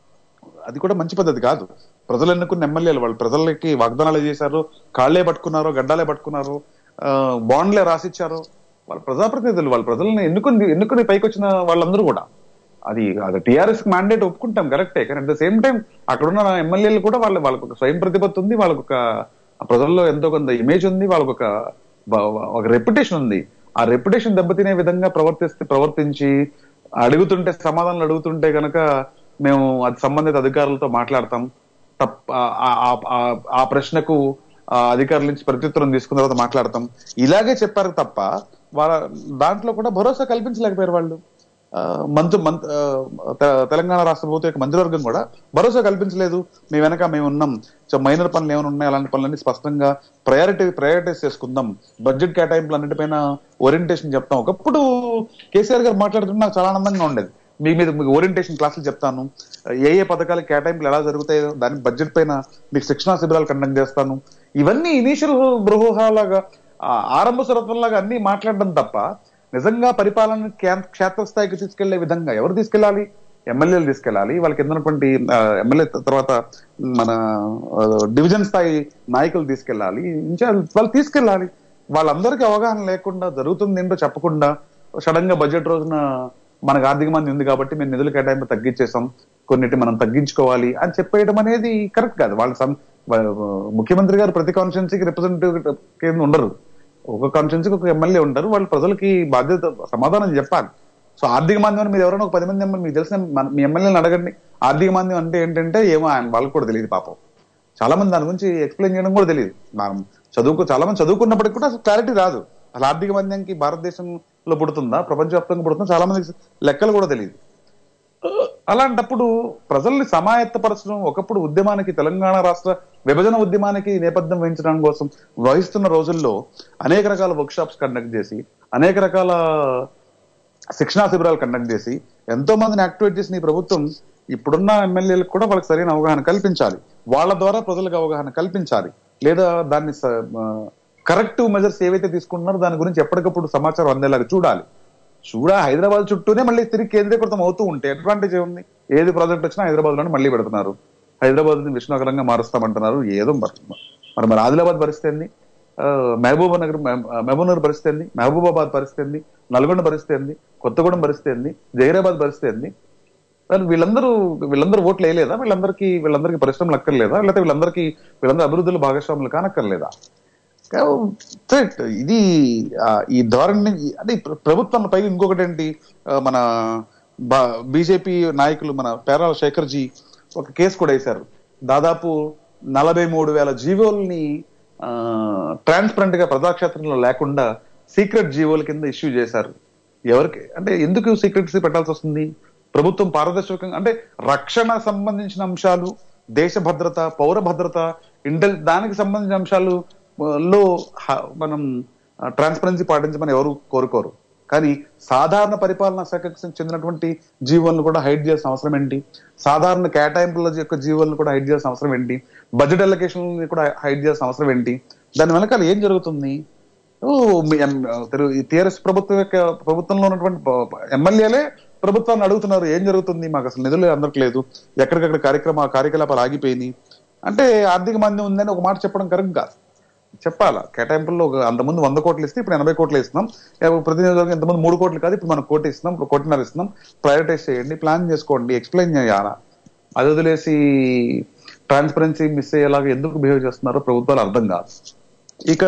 [SPEAKER 4] అది కూడా మంచి పద్ధతి కాదు ప్రజలు ఎన్నుకున్న ఎమ్మెల్యేలు వాళ్ళు ప్రజలకి వాగ్దానాలు చేశారు కాళ్లే పట్టుకున్నారు గడ్డాలే పట్టుకున్నారు ఆ, బాండ్లే రాసిచ్చారు వాళ్ళ ప్రజాప్రతినిధులు వాళ్ళ ప్రజల్ని ఎన్నుకుని ఎన్నుకుని పైకి వచ్చిన వాళ్ళందరూ కూడా అది అది టీఆర్ఎస్ మ్యాండేట్ ఒప్పుకుంటాం కరెక్టే కానీ అట్ ద సేమ్ టైం అక్కడ ఉన్న ఎమ్మెల్యేలు కూడా వాళ్ళ వాళ్ళకు ఒక స్వయం ప్రతిపత్తి ఉంది వాళ్ళకు ఒక ఆ ప్రజల్లో ఎంతో కొంత ఇమేజ్ ఉంది వాళ్ళకు ఒక బ- ఒక రెప్యుటేషన్ ఉంది ఆ రెప్యుటేషన్ దెబ్బతినే విధంగా ప్రవర్తిస్తే ప్రవర్తించి అడుగుతుంటే సమాధానాలు అడుగుతుంటే గనక మేము అది సంబంధిత అధికారులతో మాట్లాడతాం తప్ప ఆ- ఆ- ఆ- ఆ- ఆ ప్రశ్నకు ఆ అధికారుల నుంచి ప్రత్యుత్తరం తీసుకున్న తర్వాత మాట్లాడతాం ఇలాగే చెప్పారు తప్ప వాళ్ళ దాంట్లో కూడా భరోసా కల్పించలేకపోయారు వాళ్ళు ఆ, మంత్రి మంత్ ఆ, తె- తెలంగాణ రాష్ట్ర ప్రభుత్వం యొక్క మంత్రివర్గం కూడా భరోసా కల్పించలేదు మీ వెనక మేము ఉన్నాం సో మైనర్ పనులు ఏమైనా ఉన్నాయి అలాంటి పనులన్నీ స్పష్టంగా ప్రయారిటీ ప్రయారిటైజ్ చేసుకుందాం బడ్జెట్ కేటాయింపులు అన్నిటిపైన ఓరియంటేషన్ చెప్తాం ఒకప్పుడు కేసీఆర్ గారు మాట్లాడుతుంటే నాకు చాలా ఆనందంగా ఉండేది మీ మీద మీకు ఓరియంటేషన్ క్లాసులు చెప్తాను ఏ ఏ పథకాల కేటాయింపులు ఎలా జరుగుతాయో దాని బడ్జెట్ పైన మీకు శిక్షణా శిబిరాలు కండక్ట్ చేస్తాను ఇవన్నీ ఇనీషియల్ బృహలాగా ఆరంభ స్వరత్వంలాగా అన్ని మాట్లాడడం తప్ప నిజంగా పరిపాలన కే- క్షేత్రస్థాయికి తీసుకెళ్లే విధంగా ఎవరు తీసుకెళ్ళాలి ఎమ్మెల్యేలు తీసుకెళ్ళాలి వాళ్ళకి ఉన్నటువంటి ఎమ్మెల్యే తర్వాత మన ఆ, డివిజన్ స్థాయి నాయకులు తీసుకెళ్ళాలి ఇన్ఛార్జ్ వాళ్ళు తీసుకెళ్ళాలి వాళ్ళందరికీ అవగాహన లేకుండా జరుగుతుంది ఏంటో చెప్పకుండా సడన్ గా బడ్జెట్ రోజున మనకు ఆర్థిక మంది ఉంది కాబట్టి మేము నిధులు కేటాయింపు తగ్గించేసాం కొన్నిటి మనం తగ్గించుకోవాలి అని చెప్పేయడం అనేది కరెక్ట్ కాదు వాళ్ళ సం- వా- ముఖ్యమంత్రి గారు ప్రతి కాన్స్టిట్యున్సీకి రిప్రజెంటేటివ్ కింద ఉండరు ఒక కాన్స్టిట్యున్సీకి ఒక ఎమ్మెల్యే ఉంటారు వాళ్ళు ప్రజలకి బాధ్యత సమాధానం చెప్పాలి సో ఆర్థిక మాంద్యం మీరు ఎవరైనా ఒక పది మంది ఎమ్మెల్యే మీకు తెలిసిన మన- మీ ఎమ్మెల్యేని అడగండి ఆర్థిక మాంద్యం అంటే ఏంటంటే ఏమో ఆయన వాళ్ళకి కూడా తెలియదు పాపం చాలా మంది దాని గురించి ఎక్స్ప్లెయిన్ చేయడం కూడా తెలియదు మనం చదువుకు చాలా మంది చదువుకున్నప్పటికీ కూడా అసలు క్లారిటీ రాదు అసలు ఆర్థిక మంద్యానికి భారతదేశంలో పుడుతుందా ప్రపంచవ్యాప్తంగా పుడుతుందా చాలా మందికి లెక్కలు కూడా తెలియదు అలాంటప్పుడు ప్రజల్ని సమాయత్తపరచడం ఒకప్పుడు ఉద్యమానికి తెలంగాణ రాష్ట్ర విభజన ఉద్యమానికి నేపథ్యం వహించడం కోసం వహిస్తున్న రోజుల్లో అనేక రకాల వర్క్ షాప్స్ కండక్ట్ చేసి అనేక రకాల శిక్షణా శిబిరాలు కండక్ట్ చేసి ఎంతో మందిని యాక్టివేట్ చేసిన ఈ ప్రభుత్వం ఇప్పుడున్న ఎమ్మెల్యేలకు కూడా వాళ్ళకి సరైన అవగాహన కల్పించాలి వాళ్ళ ద్వారా ప్రజలకు అవగాహన కల్పించాలి లేదా దాన్ని కరెక్టివ్ మెజర్స్ ఏవైతే తీసుకుంటున్నారో దాని గురించి ఎప్పటికప్పుడు సమాచారం అందేలాగా చూడాలి చూడ హైదరాబాద్ చుట్టూనే మళ్ళీ తిరిగి కేంద్రీకృతం అవుతూ ఉంటే అడ్వాంటేజ్ ఏముంది ఏది ప్రాజెక్ట్ వచ్చినా హైదరాబాద్ లోనే మళ్ళీ పెడుతున్నారు హైదరాబాద్ ని విష్ణునగరంగా మారుస్తామంటున్నారు ఏదో మరి మరి మరి ఆదిలాబాద్ పరిస్థితి ఏంది ఆ, మహబూబా నగర్ మహబూబ్ నగర్ పరిస్థితి ఏంది మహబూబాబాద్ పరిస్థితి ఏంది నల్గొండ పరిస్థితి ఏంది కొత్తగూడెం పరిస్థితి ఏంది జైరాబాద్ పరిస్థితి ఏంది మరి వీళ్ళందరూ వీళ్ళందరూ ఓట్లు వేయలేదా వీళ్ళందరికీ వీళ్ళందరికీ పరిశ్రమలు అక్కర్లేదా లేకపోతే వీళ్ళందరికీ వీళ్ళందరూ అభివృద్ధిలో భాగస్వాములు కానక్కర్లేదా Right. ఇది ఆ, ఈ ధోరణి అంటే ఈ ప్ర- ప్రభుత్వం పైగా ఇంకొకటి ఏంటి ఆ, మన బీజేపీ నాయకులు మన పేరాల శేఖర్జీ ఒక కేసు కూడా వేశారు దాదాపు నలభై మూడు వేల జీవోల్ని ట్రాన్స్పరెంట్ గా ప్రజాక్షేత్రంలో లేకుండా సీక్రెట్ జీవోల కింద ఇష్యూ చేశారు ఎవరికి అంటే ఎందుకు సీక్రెట్సీ పెట్టాల్సి వస్తుంది ప్రభుత్వం పారదర్శకంగా అంటే రక్షణ సంబంధించిన అంశాలు దేశ భద్రత పౌర భద్రత ఇంటెల్ దానికి సంబంధించిన అంశాలు ఆ, లో హ- మనం ట్రాన్స్పరెన్సీ పాటించమని ఎవరు కోరుకోరు కానీ సాధారణ పరిపాలనా శాఖకు చెందినటువంటి జీవోలను కూడా హైడ్ చేయాల్సిన అవసరం ఏంటి సాధారణ కేటాయింపుల యొక్క జీవోలను కూడా హైడ్ చేయాల్సిన అవసరం ఏంటి బడ్జెట్ అలొకేషన్ కూడా హైడ్ చేయాల్సిన అవసరం ఏంటి దాని వెనకాల ఏం జరుగుతుంది ఓ, మీ ఎం- తెలు- ఈ టీఆర్ఎస్ ప్రభుత్వం యొక్క ప్రభుత్వంలో ఉన్నటువంటి ప- ఎమ్మెల్యేలే ప్రభుత్వాన్ని అడుగుతున్నారు ఏం జరుగుతుంది మాకు అసలు నిధులు అందట్లేదు ఎక్కడికక్కడ కార్యక్రమ కార్యకలాపాలు ఆగిపోయినాయి అంటే ఆర్థిక మంది ఉందని ఒక మాట చెప్పడం కరెక్ట్ కాదు చెప్పాలా కేటాయింపుల్లో ఒక అంతకుముందు వంద కోట్లు ఇస్తే ఇప్పుడు ఎనభై కోట్లు ఇస్తున్నాం ఏ ప్రతి నియోజకవర్గం ఇంతకుముందు మూడు కోట్లు కాదు ఇప్పుడు మనం కోటి ఇస్తున్నాం ఇప్పుడు కోటిన్నర ఇస్తున్నాం ప్రయారిటైజ్ చేయండి ప్లాన్ చేసుకోండి ఎక్స్ప్లెయిన్ చేయాలా అది వదిలేసి ట్రాన్స్పరెన్సీ మిస్ అయ్యేలాగా ఎందుకు బిహేవ్ చేస్తున్నారో ప్రభుత్వాలు అర్థం కాదు ఇక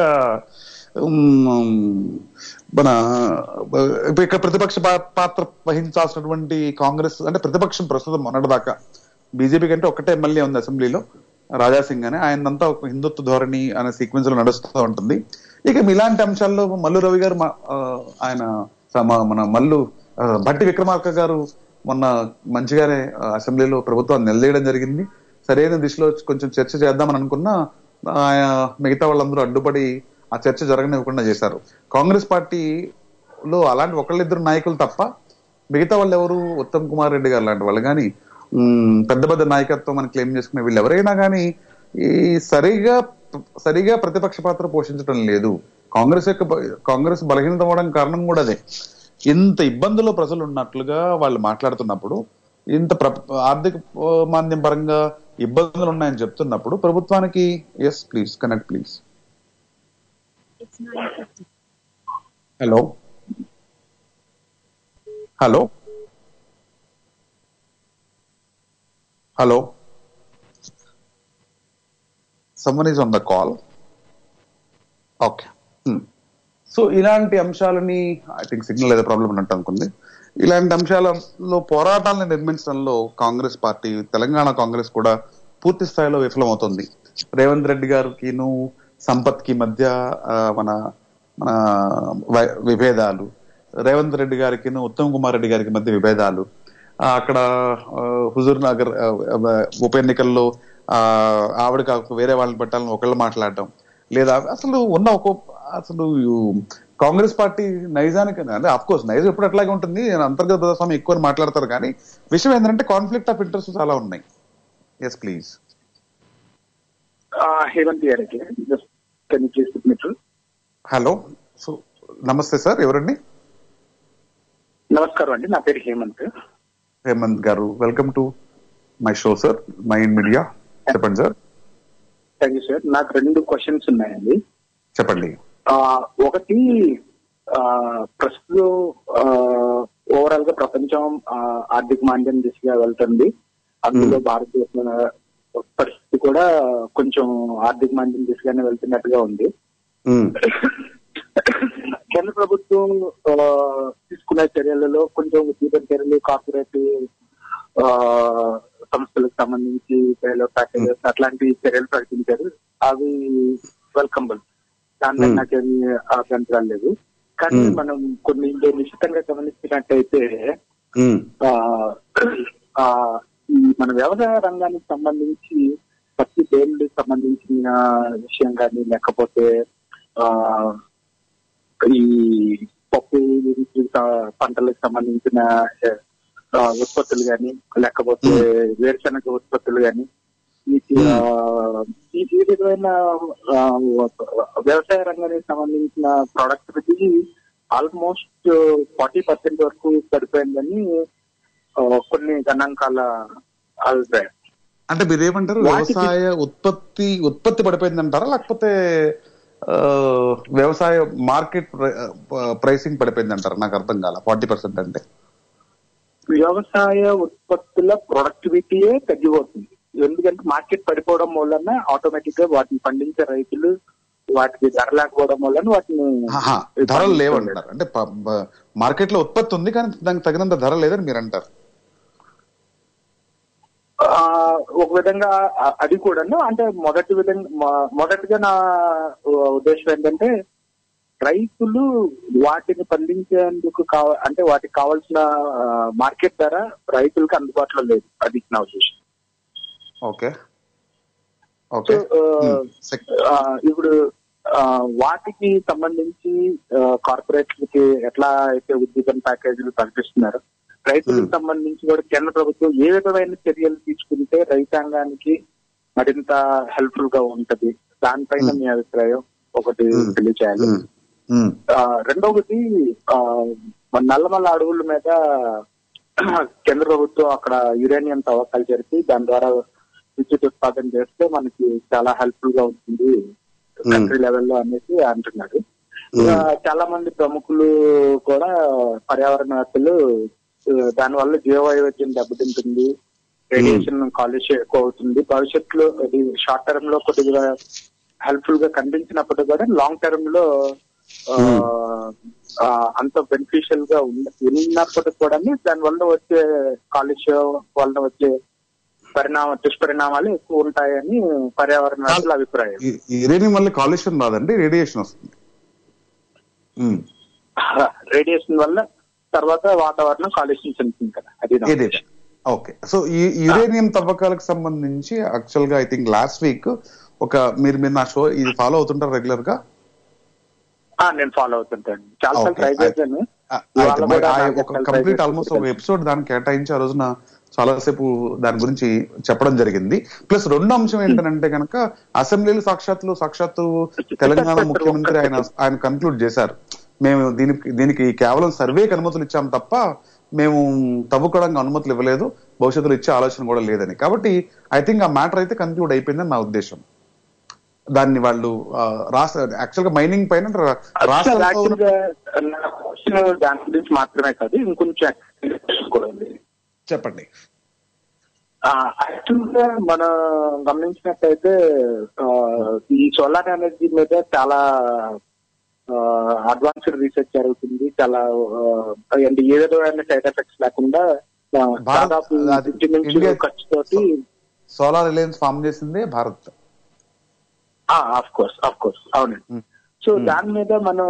[SPEAKER 4] ఉమ్, మన ఇప్పుడు ఇక్కడ ప్రతిపక్ష పా- పాత్ర వహించాల్సినటువంటి కాంగ్రెస్ అంటే ప్రతిపక్షం ప్రస్తుతం మొన్నటిదాకా బీజేపీ కంటే ఒకటే ఎమ్మెల్యే ఉంది అసెంబ్లీలో రాజాసింగ్ అని ఆయనంతా ఒక హిందుత్వ ధోరణి అనే సీక్వెన్స్ లో నడుస్తూ ఉంటుంది ఇక ఇలాంటి అంశాల్లో మల్లు రవి గారు మా- ఆ, ఆయన సమ- మన మల్లు ఆ, భట్టి విక్రమార్క గారు మొన్న మంచిగానే ఆ, అసెంబ్లీలో ప్రభుత్వాన్ని నిలదీయడం జరిగింది సరైన దిశలో కొంచెం చర్చ చేద్దామని అనుకున్నా ఆయన మిగతా వాళ్ళందరూ అడ్డుపడి ఆ చర్చ జరగనివ్వకుండా చేశారు కాంగ్రెస్ పార్టీలో అలాంటి ఒకళ్ళిద్దరు నాయకులు తప్ప మిగతా వాళ్ళు ఎవరు ఉత్తమ్ కుమార్ రెడ్డి గారు లాంటి వాళ్ళు కానీ పెద్ద పెద్ద నాయకత్వం అని క్లెయిమ్ చేసుకునే వీళ్ళు ఎవరైనా కానీ ఈ సరిగా సరిగా ప్రతిపక్ష పాత్ర పోషించడం లేదు కాంగ్రెస్ యొక్క బ- కాంగ్రెస్ బలహీనత అవ్వడం కారణం కూడా అదే ఇంత ఇబ్బందుల్లో ప్రజలు ఉన్నట్లుగా వాళ్ళు మాట్లాడుతున్నప్పుడు ఇంత ప్ర ఆర్థిక ఆ, మాంద్యం పరంగా ఇబ్బందులు ఉన్నాయని చెప్తున్నప్పుడు ప్రభుత్వానికి yes please connect please hello hello hello someone is on the call okay so ఇలాంటి అంశాలని ఐ థింక్ సిగ్నల్ ఏదో ప్రాబ్లం ఉన్నట్టు అనుకుంది ఇలాంటి అంశాలలో పోరాటాలను నిర్మించడంలో కాంగ్రెస్ పార్టీ తెలంగాణ కాంగ్రెస్ కూడా పూర్తి స్థాయిలో విఫలమవుతుంది రేవంత్ రెడ్డి గారికిను సంపత్ కి మధ్య ఆ, మన మన వై- విభేదాలు రేవంత్ రెడ్డి గారికి ఉత్తమ్ కుమార్ రెడ్డి గారికి మధ్య విభేదాలు ఆ, అక్కడ ఆ, హుజూర్ నగర్ ఆ, ఆ, ఉప ఎన్నికల్లో ఆ, ఆవిడ కాక వేరే వాళ్ళని పెట్టాలని ఒకళ్ళు మాట్లాడటం లేదా అసలు ఉన్న ఒక అసలు కాంగ్రెస్ పార్టీ నైజానికి అంటే అఫ్ కోర్స్ నైజం ఎప్పుడు అట్లాగే ఉంటుంది అంతర్గత ప్రజాస్వామ్యం ఎక్కువ అని మాట్లాడతారు కానీ విషయం ఏంటంటే కాన్ఫ్లిక్ట్ ఆఫ్ ఇంట్రెస్ట్ చాలా ఉన్నాయి ఎస్ ప్లీజ్
[SPEAKER 6] హేమంత్ గారికి just can please signature
[SPEAKER 4] hello so నమస్తే సార్ ఎవరండి
[SPEAKER 6] నమస్కారం అండి నా పేరు హేమంత్
[SPEAKER 4] హేమంత్ గారు welcome to my show sir Mind Media చెప్పండి సార్
[SPEAKER 6] థ్యాంక్ యూ సార్ నాకు రెండు క్వశ్చన్స్ ఉన్నాయండి
[SPEAKER 4] చెప్పండి
[SPEAKER 6] ఆ, ఒకటి ఆ, ప్రస్తుతం ఓవరాల్ గా ప్రపంచం ఆ, ఆర్థిక మాంద్యం దిశగా వెళ్తుంది అందులో భారతదేశం పరిస్థితి కూడా కొంచెం ఆర్థిక మాంద్యం దిశగానే వెళ్తున్నట్టుగా ఉంది
[SPEAKER 4] మ్మ్.
[SPEAKER 6] కేంద్ర ప్రభుత్వం ఆ, తీసుకునే చర్యలలో కొంచెం ఉద్యోగ చర్యలు కార్పొరేట్ ఆ, సంస్థలకు సంబంధించి బైలాట్ ప్యాకేజెస్ అట్లాంటి చర్యలు ప్రకటించారు అవి వెల్కమబుల్ దాని మీద
[SPEAKER 4] Hmm.
[SPEAKER 6] నాకేమి అభ్యంతరాలు లేదు కానీ
[SPEAKER 4] Hmm.
[SPEAKER 6] మనం కొన్ని నిశ్చితంగా గమనించినట్టయితే
[SPEAKER 4] మ్మ్.
[SPEAKER 6] ఆ, ఆ, ఈ మన వ్యవసాయ రంగానికి సంబంధించి పత్తి బేళ్ళకి సంబంధించిన విషయం కానీ లేకపోతే ఆ ఈ పప్పు దినుసులు స- పంటలకు సంబంధించిన ఆ, ఉత్పత్తులు కానీ లేకపోతే వేరుశనగ ఉత్పత్తులు కానీ ఈ ఆ, ఈ ఈ విధమైన ఆ, వ్యవసాయ రంగానికి సంబంధించిన ప్రొడక్ట్ ఆల్మోస్ట్ ఫార్టీ పర్సెంట్ వరకు పడిపోయిందని ఆ, కొన్ని గణాంకాల అభిప్రాయం
[SPEAKER 4] అంటే మీరు ఏమంటారు
[SPEAKER 6] వాటికి-
[SPEAKER 4] వ్యవసాయ ఉత్పత్తి ఉత్పత్తి పడిపోయింది అంటారా లేకపోతే ఆ, వ్యవసాయ మార్కెట్ ప్రైసింగ్ పడిపోయింది అంటారా నాకు అర్థం కాల ఫార్టీ పర్సెంట్ అంటే
[SPEAKER 6] వ్యవసాయ ఉత్పత్తుల ప్రొడక్టివిటీయే తగ్గిపోతుంది ఎందుకంటే మార్కెట్ పడిపోవడం వలన ఆటోమేటిక్ గా వాటిని పండించే రైతులు వాటికి ధర లేకపోవడం వలన వాటిని
[SPEAKER 4] ఆహా, ధరలు లేవంటారు అంటే మార్కెట్ లో ఉత్పత్తి ఉంది కానీ దానికి తగినంత ధర లేదని మీరు అంటారు
[SPEAKER 6] ఆ, ఒక విధంగా ఆ- అది కూడాను అంటే మొదటి విధంగా మొ- మొదటిగా నా ఉద్దేశం ఏంటంటే రైతులు వాటిని పండించేందుకు కావ అంటే వాటికి కావాల్సిన ఆ, మార్కెట్ ధర రైతులకు అందుబాటులో లేదు అది నా ఉద్దేశం
[SPEAKER 4] ఓకే ఓకే
[SPEAKER 6] సో, ఆ,
[SPEAKER 4] మ్మ్. సెక్-
[SPEAKER 6] ఆ, ఇప్పుడు ఆ, వాటికి సంబంధించి కార్పొరేట్లకి ఎట్లా అయితే ఉద్యోగం ప్యాకేజీలు ప్రకటిస్తున్నారు రైతులకు
[SPEAKER 4] Hmm.
[SPEAKER 6] సంబంధించి కూడా కేంద్ర ప్రభుత్వం ఏ విధమైన చర్యలు తీసుకుంటే రైతాంగానికి మరింత హెల్ప్ఫుల్ గా ఉంటది దానిపైన
[SPEAKER 4] Hmm.
[SPEAKER 6] మీ అభిప్రాయం ఒకటి
[SPEAKER 4] Hmm.
[SPEAKER 6] తెలియచేయాలి
[SPEAKER 4] మ్మ్. మ్మ్.
[SPEAKER 6] ఆ, రెండవది ఆ, మన నల్లమల్ల అడవుల మీద కేంద్ర ప్రభుత్వం అక్కడ యురేనియం తవ్వకాలు జరిపి దాని ద్వారా విద్యుత్ ఉత్పాదన చేస్తే మనకి చాలా హెల్ప్ఫుల్ గా ఉంటుంది కంట్రీ లెవెల్లో అనేసి అంటున్నారు ఆ, చాలా మంది ప్రముఖులు కూడా పర్యావరణవేత్తలు ఆ, దానివల్ల జీవ వైవిధ్యం దెబ్బతింటుంది రేడియేషన్ కాలుష్యం ఎక్కువ అవుతుంది భవిష్యత్తులో ఇది షార్ట్ టర్మ్ లో కొద్దిగా హెల్ప్ఫుల్ గా కనిపించినప్పుడు కూడా లాంగ్ టర్మ్ లో ఆ, ఆ, అంత బెనిఫిషియల్ గా ఉన్న- ఉన్నప్పటికి కూడా దాని వల్ల వచ్చే కాలుష్యం వల్ల వచ్చే పరిణామ దుష్పరిణామాలు ఎక్కువ ఉంటాయని పర్యావరణ అభిప్రాయం
[SPEAKER 4] ఈ- ఈ యురేనియం వల్ల కాలుష్యం రాదండి రేడియేషన్ వస్తుంది మ్మ్.
[SPEAKER 6] రేడియేషన్ వల్ల తర్వాత వాతావరణం కాలుష్యం చెందుతుంది కదా అది నా
[SPEAKER 4] ఏదైతే
[SPEAKER 6] ఉద్దేశం.
[SPEAKER 4] ఓకే సో ఈ యురేనియం తవ్వకాలకు సంబంధించి యాక్చువల్ గా ఐ థింక్ లాస్ట్ వీక్ ఒక మీరు మీరు నా షో ఇది ఫాలో అవుతుంటారు రెగ్యులర్ గా
[SPEAKER 6] ఆ, నేను ఫాలో అవుతుంటాను చాలా సార్లు
[SPEAKER 4] Okay.
[SPEAKER 6] ట్రై చేశాను
[SPEAKER 4] ఆ,
[SPEAKER 6] ఇవాళ
[SPEAKER 4] అయితే మరి
[SPEAKER 6] కూడా
[SPEAKER 4] ఆ
[SPEAKER 6] నాకు
[SPEAKER 4] ఒక
[SPEAKER 6] చాలా
[SPEAKER 4] కంప్లీట్
[SPEAKER 6] try
[SPEAKER 4] ఆల్మోస్ట్ ఒక
[SPEAKER 6] చేశాను.
[SPEAKER 4] ఎపిసోడ్ దానికి కేటాయించి ఆ రోజున చాలాసేపు దాని గురించి చెప్పడం జరిగింది ప్లస్ రెండో అంశం ఏంటంటే కనుక అసెంబ్లీలో సాక్షాత్తు సాక్షాత్తు తెలంగాణ ముఖ్యమంత్రి ఆయన ఆయన కన్క్లూడ్ చేశారు మేము దీనికి దీనికి కేవలం సర్వేకి అనుమతులు ఇచ్చాం తప్ప మేము తవ్వుకోవడానికి అనుమతులు ఇవ్వలేదు భవిష్యత్తులో ఇచ్చే ఆలోచన కూడా లేదని కాబట్టి ఐ థింక్ ఆ మ్యాటర్ అయితే కన్క్లూడ్ అయిపోయిందని నా ఉద్దేశం దాన్ని వాళ్ళు ఆ, రాష్ట్ర యాక్చువల్ గా మైనింగ్ పైన రా-
[SPEAKER 6] Actually,
[SPEAKER 4] రాష్ట్రంలో
[SPEAKER 6] actually గా నా question దాని గురించి మాత్రమే కాదు ఇంకొంచెం
[SPEAKER 5] కూడా ఉంది
[SPEAKER 4] చెప్పండి
[SPEAKER 5] యాక్చువల్ గా మనం గమనించినట్టయితే ఆ, ఈ సోలార్ ఎనర్జీ మీద చాలా అడ్వాన్స్డ్ రీసెర్చ్ జరుగుతుంది చాలా ఆ, అంటే ఏ విధమైన సైడ్ ఎఫెక్ట్స్ లేకుండా ఆ,
[SPEAKER 4] భారత్
[SPEAKER 5] దాదాపు
[SPEAKER 4] అది
[SPEAKER 5] ఇంచుమించు
[SPEAKER 4] ఇండియా
[SPEAKER 5] ఖర్చుతోటి
[SPEAKER 4] సోలార్ రిలయన్స్ ఫామ్ చేసిందే Bharat
[SPEAKER 5] of course of course అవునండి
[SPEAKER 4] Hmm.
[SPEAKER 5] సో దాని మీద మనం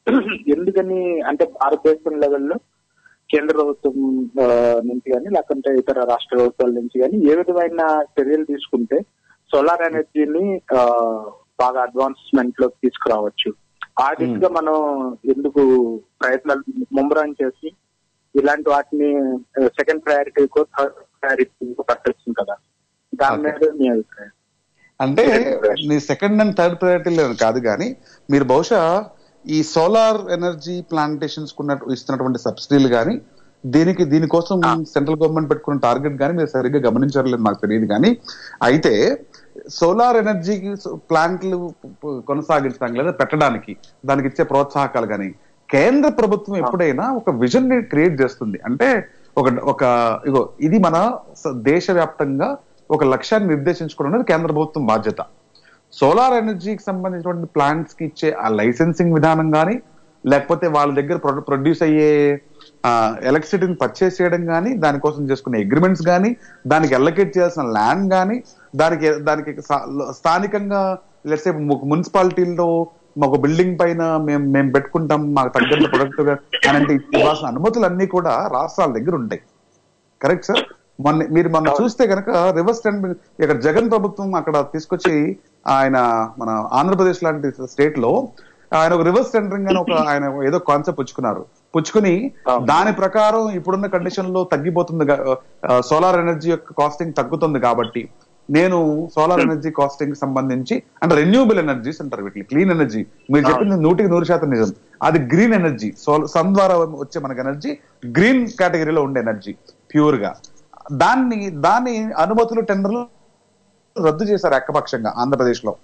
[SPEAKER 5] ఎందుకని అంటే భారతదేశం లెవెల్లో కేంద్ర ప్రభుత్వం ఆ, నుంచి కానీ లేకుంటే ఇతర రాష్ట్ర ప్రభుత్వాల నుంచి కానీ ఏ విధమైన చర్యలు తీసుకుంటే సోలార్ ఎనర్జీని ఆ, బాగా అడ్వాన్స్మెంట్ లోకి తీసుకురావచ్చు ఆ దిశగా మనం ఎందుకు ప్రయత్నాలు ముమ్మరం చేసి ఇలాంటి వాటిని సెకండ్ ప్రయారిటీకో థర్డ్ ప్రయారిటీకో పెట్టచ్చు కదా దాని
[SPEAKER 4] Okay.
[SPEAKER 5] మీద మీ అభిప్రాయం
[SPEAKER 4] అంటే మీ సెకండ్ అండ్ థర్డ్ ప్రయారిటీ కాదు కానీ మీరు బహుశా ఈ సోలార్ ఎనర్జీ ప్లాంటేషన్స్ ఇస్తున్నటువంటి సబ్సిడీలు కానీ దీనికి దీనికోసం సెంట్రల్ గవర్నమెంట్ పెట్టుకున్న టార్గెట్ కానీ మీరు సరిగ్గా గమనించలేదు నాకు తెలియదు కానీ అయితే సోలార్ ఎనర్జీకి ప్లాంట్లు కొనసాగించడానికి లేదా పెట్టడానికి దానికి ఇచ్చే ప్రోత్సాహకాలు కానీ కేంద్ర ప్రభుత్వం ఎప్పుడైనా ఒక విజన్ ని క్రియేట్ చేస్తుంది అంటే ఒక ఒక ఇగో ఇది మన స- దేశవ్యాప్తంగా ఒక లక్ష్యాన్ని నిర్దేశించుకోవడం అనేది కేంద్ర ప్రభుత్వం బాధ్యత సోలార్ ఎనర్జీకి సంబంధించినటువంటి ప్లాంట్స్ కి ఇచ్చే ఆ లైసెన్సింగ్ విధానం కానీ లేకపోతే వాళ్ళ దగ్గర ప్రొడ్యూస్ అయ్యే ఎలక్ట్రిసిటీని పర్చేస్ చేయడం కానీ దానికోసం చేసుకునే అగ్రిమెంట్స్ కానీ దానికి ఎల్లకేట్ చేయాల్సిన ల్యాండ్ కానీ దానికి దానికి సా- స్థానికంగా లెట్సే మున్సిపాలిటీల్లో ఒక బిల్డింగ్ పైన మేము మేము పెట్టుకుంటాం మాకు తగ్గట్టు ప్రొడక్ట్ అని ఇవ్వాల్సిన అనుమతులు అన్ని కూడా రాష్ట్రాల దగ్గర ఉంటాయి కరెక్ట్ సార్ మొన్న మీరు మొన్న చూస్తే కనుక రివర్స్ ట్రెండ్ ఇక్కడ జగన్ ప్రభుత్వం అక్కడ తీసుకొచ్చి ఆయన మన ఆంధ్రప్రదేశ్ లాంటి స్టేట్ లో ఆయన ఒక రివర్స్ టెండరింగ్ అని ఒక ఆయన ఏదో కాన్సెప్ట్ పుచ్చుకున్నారు పుచ్చుకుని దాని ప్రకారం ఇప్పుడున్న కండిషన్ లో తగ్గిపోతుంది సోలార్ ఎనర్జీ యొక్క కాస్టింగ్ తగ్గుతుంది కాబట్టి నేను సోలార్ ఎనర్జీ కాస్టింగ్ కి సంబంధించి అంటే రెన్యూబుల్ ఎనర్జీస్ అంటారు వీటిని క్లీన్ ఎనర్జీ మీరు చెప్పింది నూటికి నూరు శాతం నిజం అది గ్రీన్ ఎనర్జీ సన్ ద్వారా వచ్చే మనకి ఎనర్జీ గ్రీన్ కేటగిరీలో ఉండే ఎనర్జీ ప్యూర్ గా దాన్ని దాని అనుమతులు టెండర్లు రద్దు చేశారు ఏకపక్షంగా ఆంధ్రప్రదేశ్ లో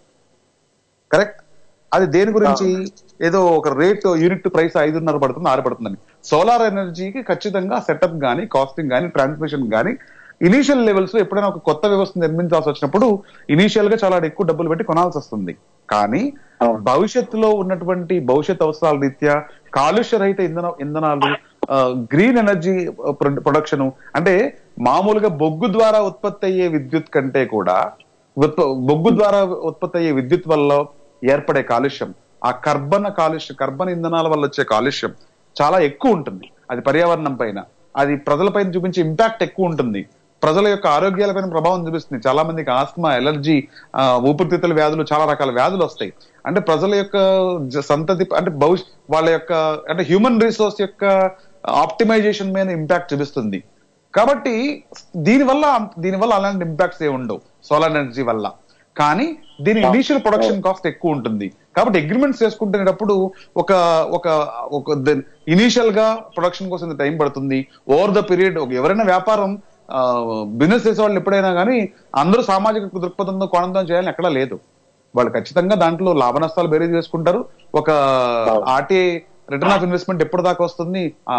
[SPEAKER 4] కరెక్ట్ అది దేని గురించి ఏదో ఒక రేట్ యూనిట్ ప్రైస్ ఐదున్నర పడుతుంది ఆరు పడుతుందని సోలార్ ఎనర్జీకి ఖచ్చితంగా సెటప్ గానీ కాస్టింగ్ గానీ ట్రాన్స్మిషన్ గానీ ఇనీషియల్ లెవెల్స్ లో ఎప్పుడైనా ఒక కొత్త వ్యవస్థ నిర్మించాల్సి వచ్చినప్పుడు ఇనీషియల్ గా చాలా ఎక్కువ డబ్బులు పెట్టి కొనాల్సి వస్తుంది కానీ భవిష్యత్తులో ఉన్నటువంటి భవిష్యత్ అవసరాల రీత్యా కాలుష్య రహిత ఇంధన ఇంధనాలు గ్రీన్ ఎనర్జీ ప్రొడక్షన్ అంటే మామూలుగా బొగ్గు ద్వారా ఉత్పత్తి అయ్యే విద్యుత్ కంటే కూడా ఉత్ప- బొగ్గు ద్వారా ఉత్పత్తి అయ్యే విద్యుత్ వల్ల ఏర్పడే కాలుష్యం ఆ కర్బన కాలుష్యం కర్బన ఇంధనాల వల్ల వచ్చే కాలుష్యం చాలా ఎక్కువ ఉంటుంది అది పర్యావరణం పైన అది ప్రజలపైన చూపించే ఇంపాక్ట్ ఎక్కువ ఉంటుంది ప్రజల యొక్క ఆరోగ్యాలపైన ప్రభావం చూపిస్తుంది చాలా మందికి ఆస్మా ఎలర్జీ ఆ, ఊపిరితిత్తుల వ్యాధులు చాలా రకాల వ్యాధులు వస్తాయి అంటే ప్రజల యొక్క జ- సంతతి అంటే భవిష్య వాళ్ళ యొక్క అంటే హ్యూమన్ రిసోర్స్ యొక్క ఆప్టిమైజేషన్ మీద ఇంపాక్ట్ చూపిస్తుంది కాబట్టి దీనివల్ల దీనివల్ల అలాంటి ఇంపాక్ట్స్ ఏ ఉండవు సోలార్ ఎనర్జీ వల్ల కానీ దీని ఇనీషియల్ ప్రొడక్షన్ కాస్ట్ ఎక్కువ ఉంటుంది కాబట్టి అగ్రిమెంట్స్ చేసుకుంటున్నప్పుడు ఒక ఒక ఒక ఇనీషియల్ గా ప్రొడక్షన్ కోసం ఇంత టైం పడుతుంది ఓవర్ ద పీరియడ్ ఎవరైనా వ్యాపారం బిజినెస్ చేసే వాళ్ళు ఎప్పుడైనా కానీ అందరూ సామాజిక దృక్పథంతో కోణంతో చేయాలని ఎక్కడా లేదు వాళ్ళు ఖచ్చితంగా దాంట్లో లాభ నష్టాలు బేరీజ్ చేసుకుంటారు ఒక ఆర్టీఐ రిటర్న్ ఆఫ్ ఇన్వెస్ట్మెంట్ ఎప్పుడు దాకా వస్తుంది ఆ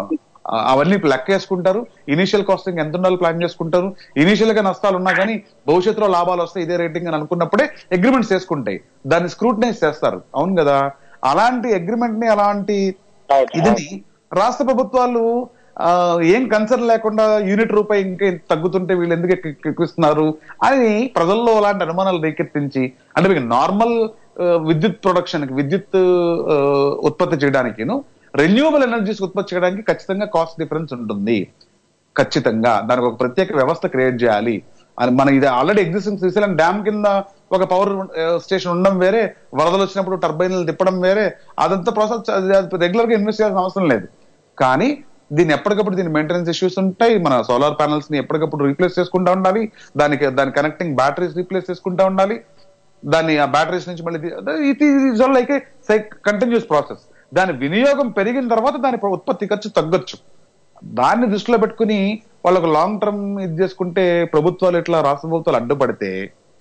[SPEAKER 4] ఆ, అవన్నీ లెక్క వేసుకుంటారు ఇనిషియల్ కాస్టింగ్ ఎంత ఉండాలో ప్లాన్ చేసుకుంటారు ఇనిషియల్ గా నష్టాలు ఉన్నా కానీ భవిష్యత్తులో లాభాలు వస్తాయి ఇదే రేటింగ్ అని అనుకున్నప్పుడే అగ్రిమెంట్స్ చేసుకుంటాయి దాన్ని స్క్రూటనైజ్ చేస్తారు అవును కదా అలాంటి అగ్రిమెంట్ ని అలాంటి ఇదిని రాష్ట్ర ప్రభుత్వాలు ఆ, ఏం కన్సర్న్ లేకుండా యూనిట్ రూపాయి ఇంకా ఇంత తగ్గుతుంటే వీళ్ళు ఎందుకు ఎక్కి- ఎక్కిస్తున్నారు అని ప్రజల్లో అలాంటి అనుమానాలు రేకెత్తించి అంటే మీకు నార్మల్ విద్యుత్ ప్రొడక్షన్ విద్యుత్ ఆ, ఉత్పత్తి చేయడానికిను రెన్యూవబుల్ ఎనర్జీస్ ఉత్పత్తి చేయడానికి ఖచ్చితంగా కాస్ట్ డిఫరెన్స్ ఉంటుంది ఖచ్చితంగా దానికి ఒక ప్రత్యేక వ్యవస్థ క్రియేట్ చేయాలి అని మన ఇది ఆల్రెడీ ఎగ్జిస్టింగ్ శ్రీశైలం డ్యామ్ కింద ఒక పవర్ స్టేషన్ ఉండడం వేరే వరదలు వచ్చినప్పుడు టర్బైన్లు తిప్పడం వేరే అదంతా ప్రాసెస్ రెగ్యులర్ గా ఇన్వెస్ట్ చేయాల్సిన అవసరం లేదు కానీ దీన్ని ఎప్పటికప్పుడు దీని మెయింటెనెన్స్ ఇష్యూస్ ఉంటాయి మన సోలార్ ప్యానల్స్ ని ఎప్పటికప్పుడు రీప్లేస్ చేసుకుంటా ఉండాలి దానికి దాని కనెక్టింగ్ బ్యాటరీస్ రీప్లేస్ చేసుకుంటా ఉండాలి దాన్ని ఆ బ్యాటరీస్ నుంచి మళ్ళీ ఇది లైక్ కంటిన్యూస్ ప్రాసెస్ దాని వినియోగం పెరిగిన తర్వాత దాని ఉత్పత్తి ఖర్చు తగ్గొచ్చు దాన్ని దృష్టిలో పెట్టుకుని వాళ్ళకు లాంగ్ టర్మ్ ఇది చేసుకుంటే ప్రభుత్వాలు ఇట్లా రాష్ట్ర ప్రభుత్వాలు అడ్డుపడితే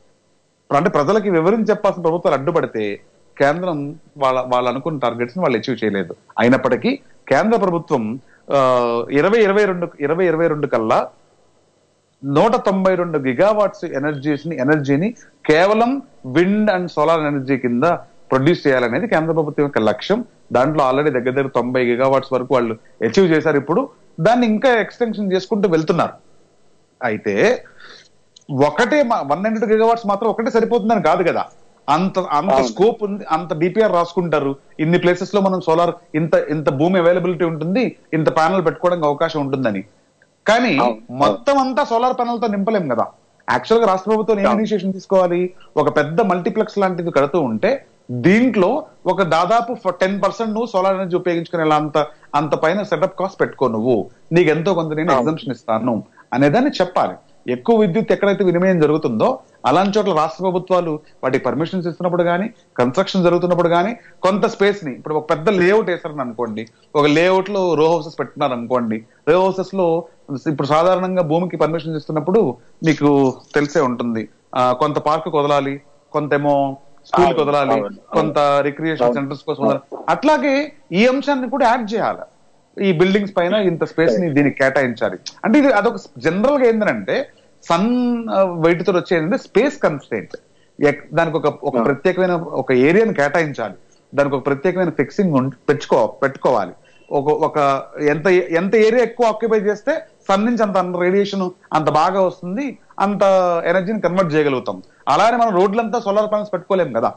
[SPEAKER 4] అంటే ప్రజలకి వివరించి చెప్పాల్సిన ప్రభుత్వాలు అడ్డుపడితే కేంద్రం వాళ్ళ వాళ్ళు అనుకున్న టార్గెట్స్ ని వాళ్ళు అచీవ్ చేయలేదు అయినప్పటికీ కేంద్ర ప్రభుత్వం ఇరవై ఇరవై రెండు ఇరవై ఇరవై రెండు కల్లా నూట తొంభై రెండు గిగావాట్స్ ఎనర్జీస్ ని ఎనర్జీని కేవలం విండ్ అండ్ సోలార్ ఎనర్జీ కింద ప్రొడ్యూస్ చేయాలనేది కేంద్ర ప్రభుత్వం యొక్క లక్ష్యం దాంట్లో ఆల్రెడీ దగ్గర దగ్గర తొంభై గిగావాట్స్ వరకు వాళ్ళు అచీవ్ చేశారు ఇప్పుడు దాన్ని ఇంకా ఎక్స్టెన్షన్ చేసుకుంటూ వెళ్తున్నారు అయితే ఒకటే వన్ నైన్టీ టూ గిగావాట్స్ మాత్రం ఒకటే సరిపోతుందని కాదు కదా అంత అంత
[SPEAKER 6] అవును.
[SPEAKER 4] స్కోప్ ఉంది అంత డిపిఆర్ రాసుకుంటారు ఇన్ని ప్లేసెస్ లో మనం సోలార్ ఇంత ఇంత భూమి అవైలబిలిటీ ఉంటుంది ఇంత ప్యానల్ పెట్టుకోవడానికి అవకాశం ఉంటుందని కానీ
[SPEAKER 6] అవును.
[SPEAKER 4] మొత్తం అంతా సోలార్ ప్యానల్ తో నింపలేం కదా యాక్చువల్ గా రాష్ట్ర ప్రభుత్వం ఏం
[SPEAKER 6] అవును.
[SPEAKER 4] ఇనిషియేషన్ తీసుకోవాలి ఒక పెద్ద మల్టీప్లెక్స్ లాంటిది కడుతూ ఉంటే దీంట్లో ఒక దాదాపు టెన్ పర్సెంట్ నువ్వు సోలార్ ఎనర్జీ ఉపయోగించుకునేలా అంత అంత పైన సెటప్ కాస్ట్ పెట్టుకో నువ్వు నీకు ఎంతో కొంత నేను
[SPEAKER 6] అవును.
[SPEAKER 4] ఎగ్జామ్షన్ ఇస్తాను అనేదాన్ని చెప్పాలి ఎక్కువ విద్యుత్ ఎక్కడైతే వినిమయం జరుగుతుందో అలాంటి చోట్ల రాష్ట్ర ప్రభుత్వాలు వాటికి పర్మిషన్స్ ఇస్తున్నప్పుడు కానీ కన్స్ట్రక్షన్ జరుగుతున్నప్పుడు కానీ కొంత స్పేస్ ని ఇప్పుడు ఒక పెద్ద లేఅవుట్ వేసారని అనుకోండి ఒక లేఅవుట్ లో రో హౌసెస్ పెట్టినారు అనుకోండి రో హౌసెస్ లో ఇప్పుడు సాధారణంగా భూమికి పర్మిషన్ ఇస్తున్నప్పుడు మీకు తెలిసే ఉంటుంది ఆ, కొంత పార్క్ వదలాలి కొంతేమో స్కూల్
[SPEAKER 6] అవును,
[SPEAKER 4] వదలాలి
[SPEAKER 6] అవును,
[SPEAKER 4] కొంత రిక్రియేషన్
[SPEAKER 6] అవును.
[SPEAKER 4] సెంటర్స్ కోసం వదలాలి అట్లాగే ఈ అంశాన్ని కూడా యాడ్ చేయాలి ఈ బిల్డింగ్స్ పైన ఇంత స్పేస్ ని దీనికి కేటాయించాలి అంటే ఇది అదొక జనరల్ గా ఏంటంటే సన్ వెయిట్ తో వచ్చేది స్పేస్ కన్స్టెంట్ దానికి ఒక ఒక ప్రత్యేకమైన ఒక ఏరియాని కేటాయించాలి దానికి ఒక ప్రత్యేకమైన ఫిక్సింగ్ పెట్టుకో పెట్టుకోవాలి ఒక ఒక ఎంత ఎంత ఏరియా ఎక్కువ ఆక్యుపై చేస్తే సన్ నుంచి అంత రేడియేషన్ అంత బాగా వస్తుంది అంత ఎనర్జీని కన్వర్ట్ చేయగలుగుతాం అలానే మనం రోడ్లంతా సోలార్ ప్యానల్స్ పెట్టుకోలేం కదా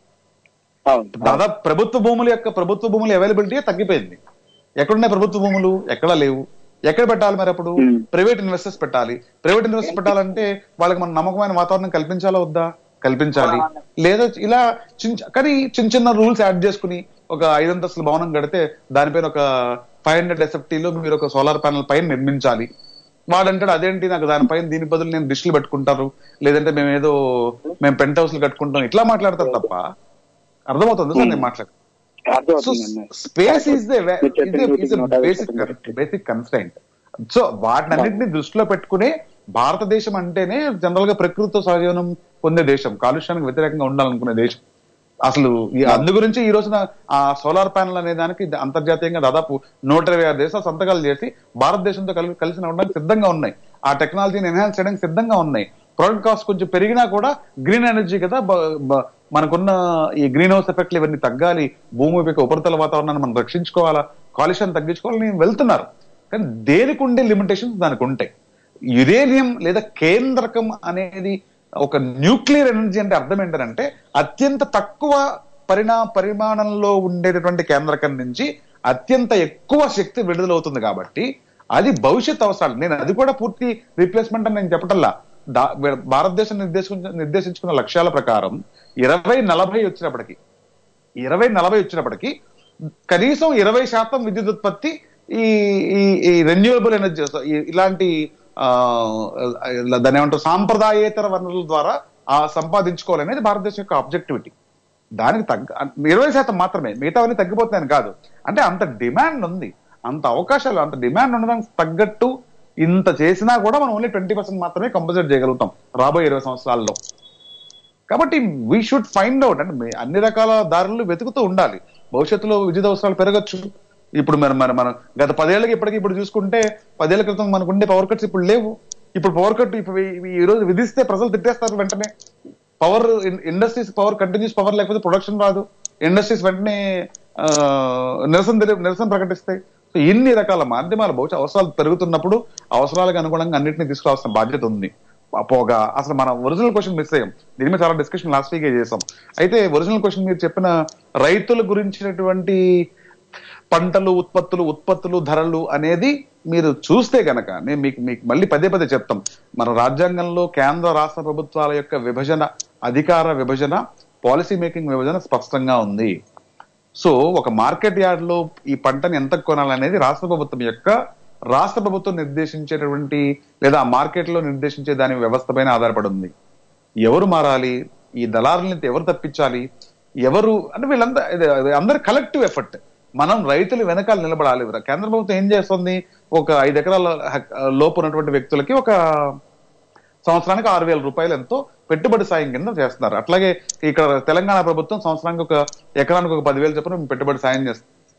[SPEAKER 6] అవును
[SPEAKER 4] దాదాపు ప్రభుత్వ భూముల యొక్క ప్రభుత్వ భూముల అవైలబిలిటీ తగ్గిపోయింది ఎక్కడున్నాయి ప్రభుత్వ భూములు ఎక్కడా లేవు ఎక్కడ పెట్టాలి మరి అప్పుడు
[SPEAKER 6] Hmm.
[SPEAKER 4] ప్రైవేట్ ఇన్వెస్టర్స్ పెట్టాలి ప్రైవేట్ ఇన్వెస్టర్స్ పెట్టాలంటే వాళ్ళకి మన నమ్మకమైన వాతావరణం కల్పించాలా వద్దా కల్పించాలి లేదా ఇలా చిన్న కానీ చిన్న చిన్న రూల్స్ యాడ్ చేసుకుని ఒక ఐదంతస్తుల భవనం కడితే దానిపైన ఒక ఫైవ్ హండ్రెడ్ ఎస్ఎఫ్టీలో మీరు ఒక సోలార్ ప్యానల్ పైన నిర్మించాలి వాడంటాడు అదేంటి నాకు దానిపైన దీని బదులు నేను డిష్లు పెట్టుకుంటారు లేదంటే మేము ఏదో మేము పెంట్ హౌస్లు కట్టుకుంటాం ఇట్లా మాట్లాడతారు తప్ప అర్థమవుతుంది సార్ నేను మాట్లాడు సో
[SPEAKER 6] అర్థమవుతుంది
[SPEAKER 4] స్పేస్ ఈస్ ద
[SPEAKER 6] మీరు చెప్పిన నూటికి నూట యాభై
[SPEAKER 4] బేసిక్
[SPEAKER 6] శాతం
[SPEAKER 4] బేసిక్ కన్స్టెంట్ సో వాటినన్నింటినీ దృష్టిలో పెట్టుకుని భారతదేశం అంటేనే జనరల్ గా ప్రకృతితో సహజీవనం పొందే దేశం కాలుష్యానికి వ్యతిరేకంగా ఉండాలనుకునే దేశం అసలు ఈ అందు గురించి ఈ రోజున ఆ సోలార్ ప్యానల్ అనే దానికి ఇది అంతర్జాతీయంగా దాదాపు నూట ఇరవై ఆరు దేశాలు సంతకాలు చేసి భారతదేశంతో కలిసి కలిసి నడవడానికి సిద్ధంగా ఉన్నాయి ఆ టెక్నాలజీని ఎన్హాన్స్ చేయడానికి సిద్ధంగా ఉన్నాయి ప్రొడక్ట్ కాస్ట్ కొంచెం పెరిగినా కూడా గ్రీన్ ఎనర్జీ కదా బ- బ- మనకున్న ఈ గ్రీన్ హౌస్ ఎఫెక్ట్లు ఇవన్నీ తగ్గాలి భూమి యొక్క ఉపరితల వాతావరణాన్ని మనం రక్షించుకోవాలా కాలుష్యాన్ని తగ్గించుకోవాలని వెళ్తున్నారు కానీ దేనికి ఉండే లిమిటేషన్స్ దానికి ఉంటాయి యురేనియం లేదా కేంద్రకం అనేది ఒక న్యూక్లియర్ ఎనర్జీ అంటే అర్థం ఏంటంటే అత్యంత తక్కువ పరిణా పరిమాణంలో ఉండేటటువంటి కేంద్రకం నుంచి అత్యంత ఎక్కువ శక్తి విడుదలవుతుంది కాబట్టి అది భవిష్యత్ అవసరాలు నేను అది కూడా పూర్తి రీప్లేస్మెంట్ అని నేను చెప్పటల్లా దా- భారతదేశం నిర్దేశించిన నిర్దేశించుకున్న లక్ష్యాల ప్రకారం ఇరవై నలభై వచ్చినప్పటికీ ఇరవై నలభై వచ్చినప్పటికీ కనీసం ఇరవై శాతం విద్యుత్ ఉత్పత్తి ఈ ఈ- ఈ రెన్యూవబుల్ ఎనర్జీ ఇలాంటి ఆ, ఇలా దాన్ని ఏమంటారు సాంప్రదాయేతర వనరుల ద్వారా ఆ సంపాదించుకోవాలనేది భారతదేశం యొక్క ఆబ్జెక్టివిటీ దానికి తగ్గ ఇరవై శాతం మాత్రమే మిగతావన్నీ తగ్గిపోతున్నాయని కాదు అంటే అంత డిమాండ్ ఉంది అంత అవకాశాలు అంత డిమాండ్ ఉండడానికి తగ్గట్టు ఇంత చేసినా కూడా మనం ఓన్లీ ట్వంటీ పర్సెంట్ మాత్రమే కంపల్సరీ చేయగలుగుతాం రాబోయే ఇరవై సంవత్సరాల్లో కాబట్టి వీ షుడ్ ఫైండ్ అవుట్ అంటే మీ- అన్ని రకాల దారులు వెతుకుతూ ఉండాలి భవిష్యత్తులో విద్యుత్ అవసరాలు పెరగచ్చు ఇప్పుడు మనం మన మనం గత పదేళ్ళకి ఇప్పటికి ఇప్పుడు చూసుకుంటే పదేళ్ల క్రితం మనకు ఉండే పవర్ కట్స్ ఇప్పుడు లేవు ఇప్పుడు పవర్ కట్ ఇప్పుడు ఈ- ఈ రోజు విధిస్తే ప్రజలు తిట్టేస్తారు వెంటనే power industries power continuous power లేకపోతే ప్రొడక్షన్ రాదు ఇండస్ట్రీస్ వెంటనే ఆ, నిరసన తెలి- నిరసన ప్రకటిస్తాయి సో ఇన్ని రకాల మాధ్యమాల భవిష్యత్ అవసరాలు పెరుగుతున్నప్పుడు అవసరాలకు అనుగుణంగా అన్నింటినీ తీసుకురావాల్సిన బాధ్యత ఉంది పోగా అసలు మనం ఒరిజినల్ క్వశ్చన్ మిస్ అయ్యాం దీని మీద చాలా డిస్కషన్ లాస్ట్ వీకే చేసాం అయితే ఒరిజినల్ క్వశ్చన్ మీరు చెప్పిన రైతుల గురించినటువంటి పంటలు ఉత్పత్తులు ఉత్పత్తులు ధరలు అనేది మీరు చూస్తే గనక నేను మీకు మీకు మళ్ళీ పదే పదే చెప్తాం మన రాజ్యాంగంలో కేంద్ర రాష్ట్ర ప్రభుత్వాల యొక్క విభజన అధికార విభజన పాలసీ మేకింగ్ విభజన స్పష్టంగా ఉంది సో ఒక మార్కెట్ యార్డ్ లో ఈ పంటని ఎంత కొనాలనేది రాష్ట్ర ప్రభుత్వం యొక్క రాష్ట్ర ప్రభుత్వం నిర్దేశించేటువంటి లేదా ఆ మార్కెట్ లో నిర్దేశించే దాని వ్యవస్థ పైన ఆధారపడి ఉంది ఎవరు మారాలి ఈ దళారుల్ని ఎవరు తప్పించాలి ఎవరు అంటే వీళ్ళంతా ఇది- ఇది అందరి కలెక్టివ్ ఎఫర్ట్ మనం రైతులు వెనకాల నిలబడాలి కేంద్ర ప్రభుత్వం ఏం చేస్తుంది ఒక ఐదు ఎకరాల హక్- లోపు ఉన్నటువంటి వ్యక్తులకి ఒక సంవత్సరానికి ఆరు వేల రూపాయలు ఎంతో పెట్టుబడి సాయం కింద చేస్తున్నారు అట్లాగే ఇక్కడ తెలంగాణ ప్రభుత్వం సంవత్సరానికి ఒక ఎకరానికి ఒక పదివేలు చొప్పున పెట్టుబడి సాయం చేస్తుంది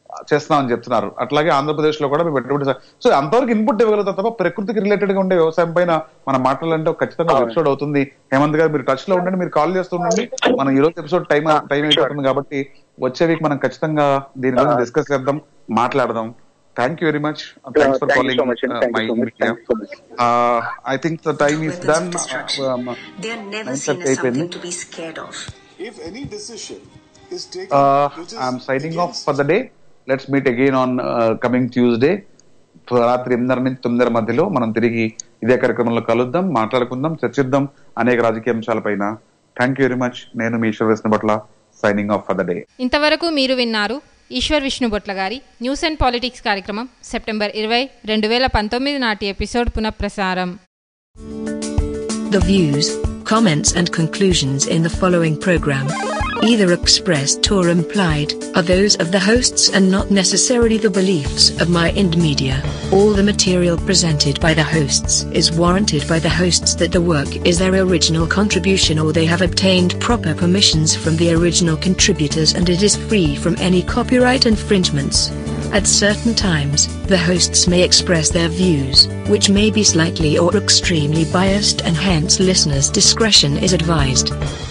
[SPEAKER 4] చేస్తున్నామని చెప్తున్నారు అట్లాగే ఆంధ్రప్రదేశ్ లో కూడా మేము పెట్టుబడి సా- సో అంతవరకు ఇన్పుట్ ఇవ్వగలుగుతాం తప్ప ప్రకృతికి రిలేటెడ్ గా ఉండే వ్యవసాయం పైన మనం మాట్లాడాలంటే ఒక ఖచ్చితంగా ఒక ఎపిసోడ్ అవుతుంది హేమంత్ గారు మీరు టచ్ లో ఉండండి మీరు కాల్ చేస్తూ ఉండండి మనం ఈ రోజు ఎపిసోడ్ టైం టైం అయిపోతుంది కాబట్టి వచ్చే వీక్ మనం ఖచ్చితంగా దీని గురించి డిస్కస్ చేద్దాం మాట్లాడదాం thank you very much thanks for
[SPEAKER 6] Thank you
[SPEAKER 4] calling
[SPEAKER 6] so much, and thank
[SPEAKER 4] my
[SPEAKER 6] you so much.
[SPEAKER 4] Media
[SPEAKER 6] Thank you so much.
[SPEAKER 4] I think the time is
[SPEAKER 7] weapons
[SPEAKER 4] done
[SPEAKER 7] of destruction. They are never
[SPEAKER 4] nine
[SPEAKER 7] seen
[SPEAKER 4] thirty
[SPEAKER 7] as
[SPEAKER 4] అయిపోయింది
[SPEAKER 7] something to be scared of.
[SPEAKER 8] If any decision is taken,
[SPEAKER 4] uh,
[SPEAKER 8] which is
[SPEAKER 4] I'm signing off
[SPEAKER 8] against
[SPEAKER 4] for the day. Let's meet again on uh, coming Tuesday. రాత్రి ఎనిమిదిన్నర నుంచి తొమ్మిదిన్నర మధ్యలో మనం తిరిగి ఇదే కార్యక్రమంలో కలుద్దాం మాట్లాడుకుందాం చర్చిద్దాం అనేక రాజకీయ అంశాలపైన థ్యాంక్ యూ వెరీ మచ్ నేను మీ ఈశ్వర్ వేసిన పట్ల signing off for the day
[SPEAKER 3] ఇంతవరకు మీరు విన్నారు ఈశ్వర్ విష్ణుబొట్ల గారి న్యూస్ అండ్ పాలిటిక్స్ కార్యక్రమం సెప్టెంబర్ ఇరవై రెండు వేల పంతొమ్మిది నాటి ఎపిసోడ్ పునఃప్రసారం
[SPEAKER 9] The views, comments, and conclusions in the following program, either expressed or implied, are those of the hosts and not necessarily the beliefs of My Ind Media. All the material presented by the hosts is warranted by the hosts that the work is their original contribution or they have obtained proper permissions from the original contributors and it is free from any copyright infringements. At certain times, the hosts may express their views, which may be slightly or extremely biased, and hence listeners' discretion is advised.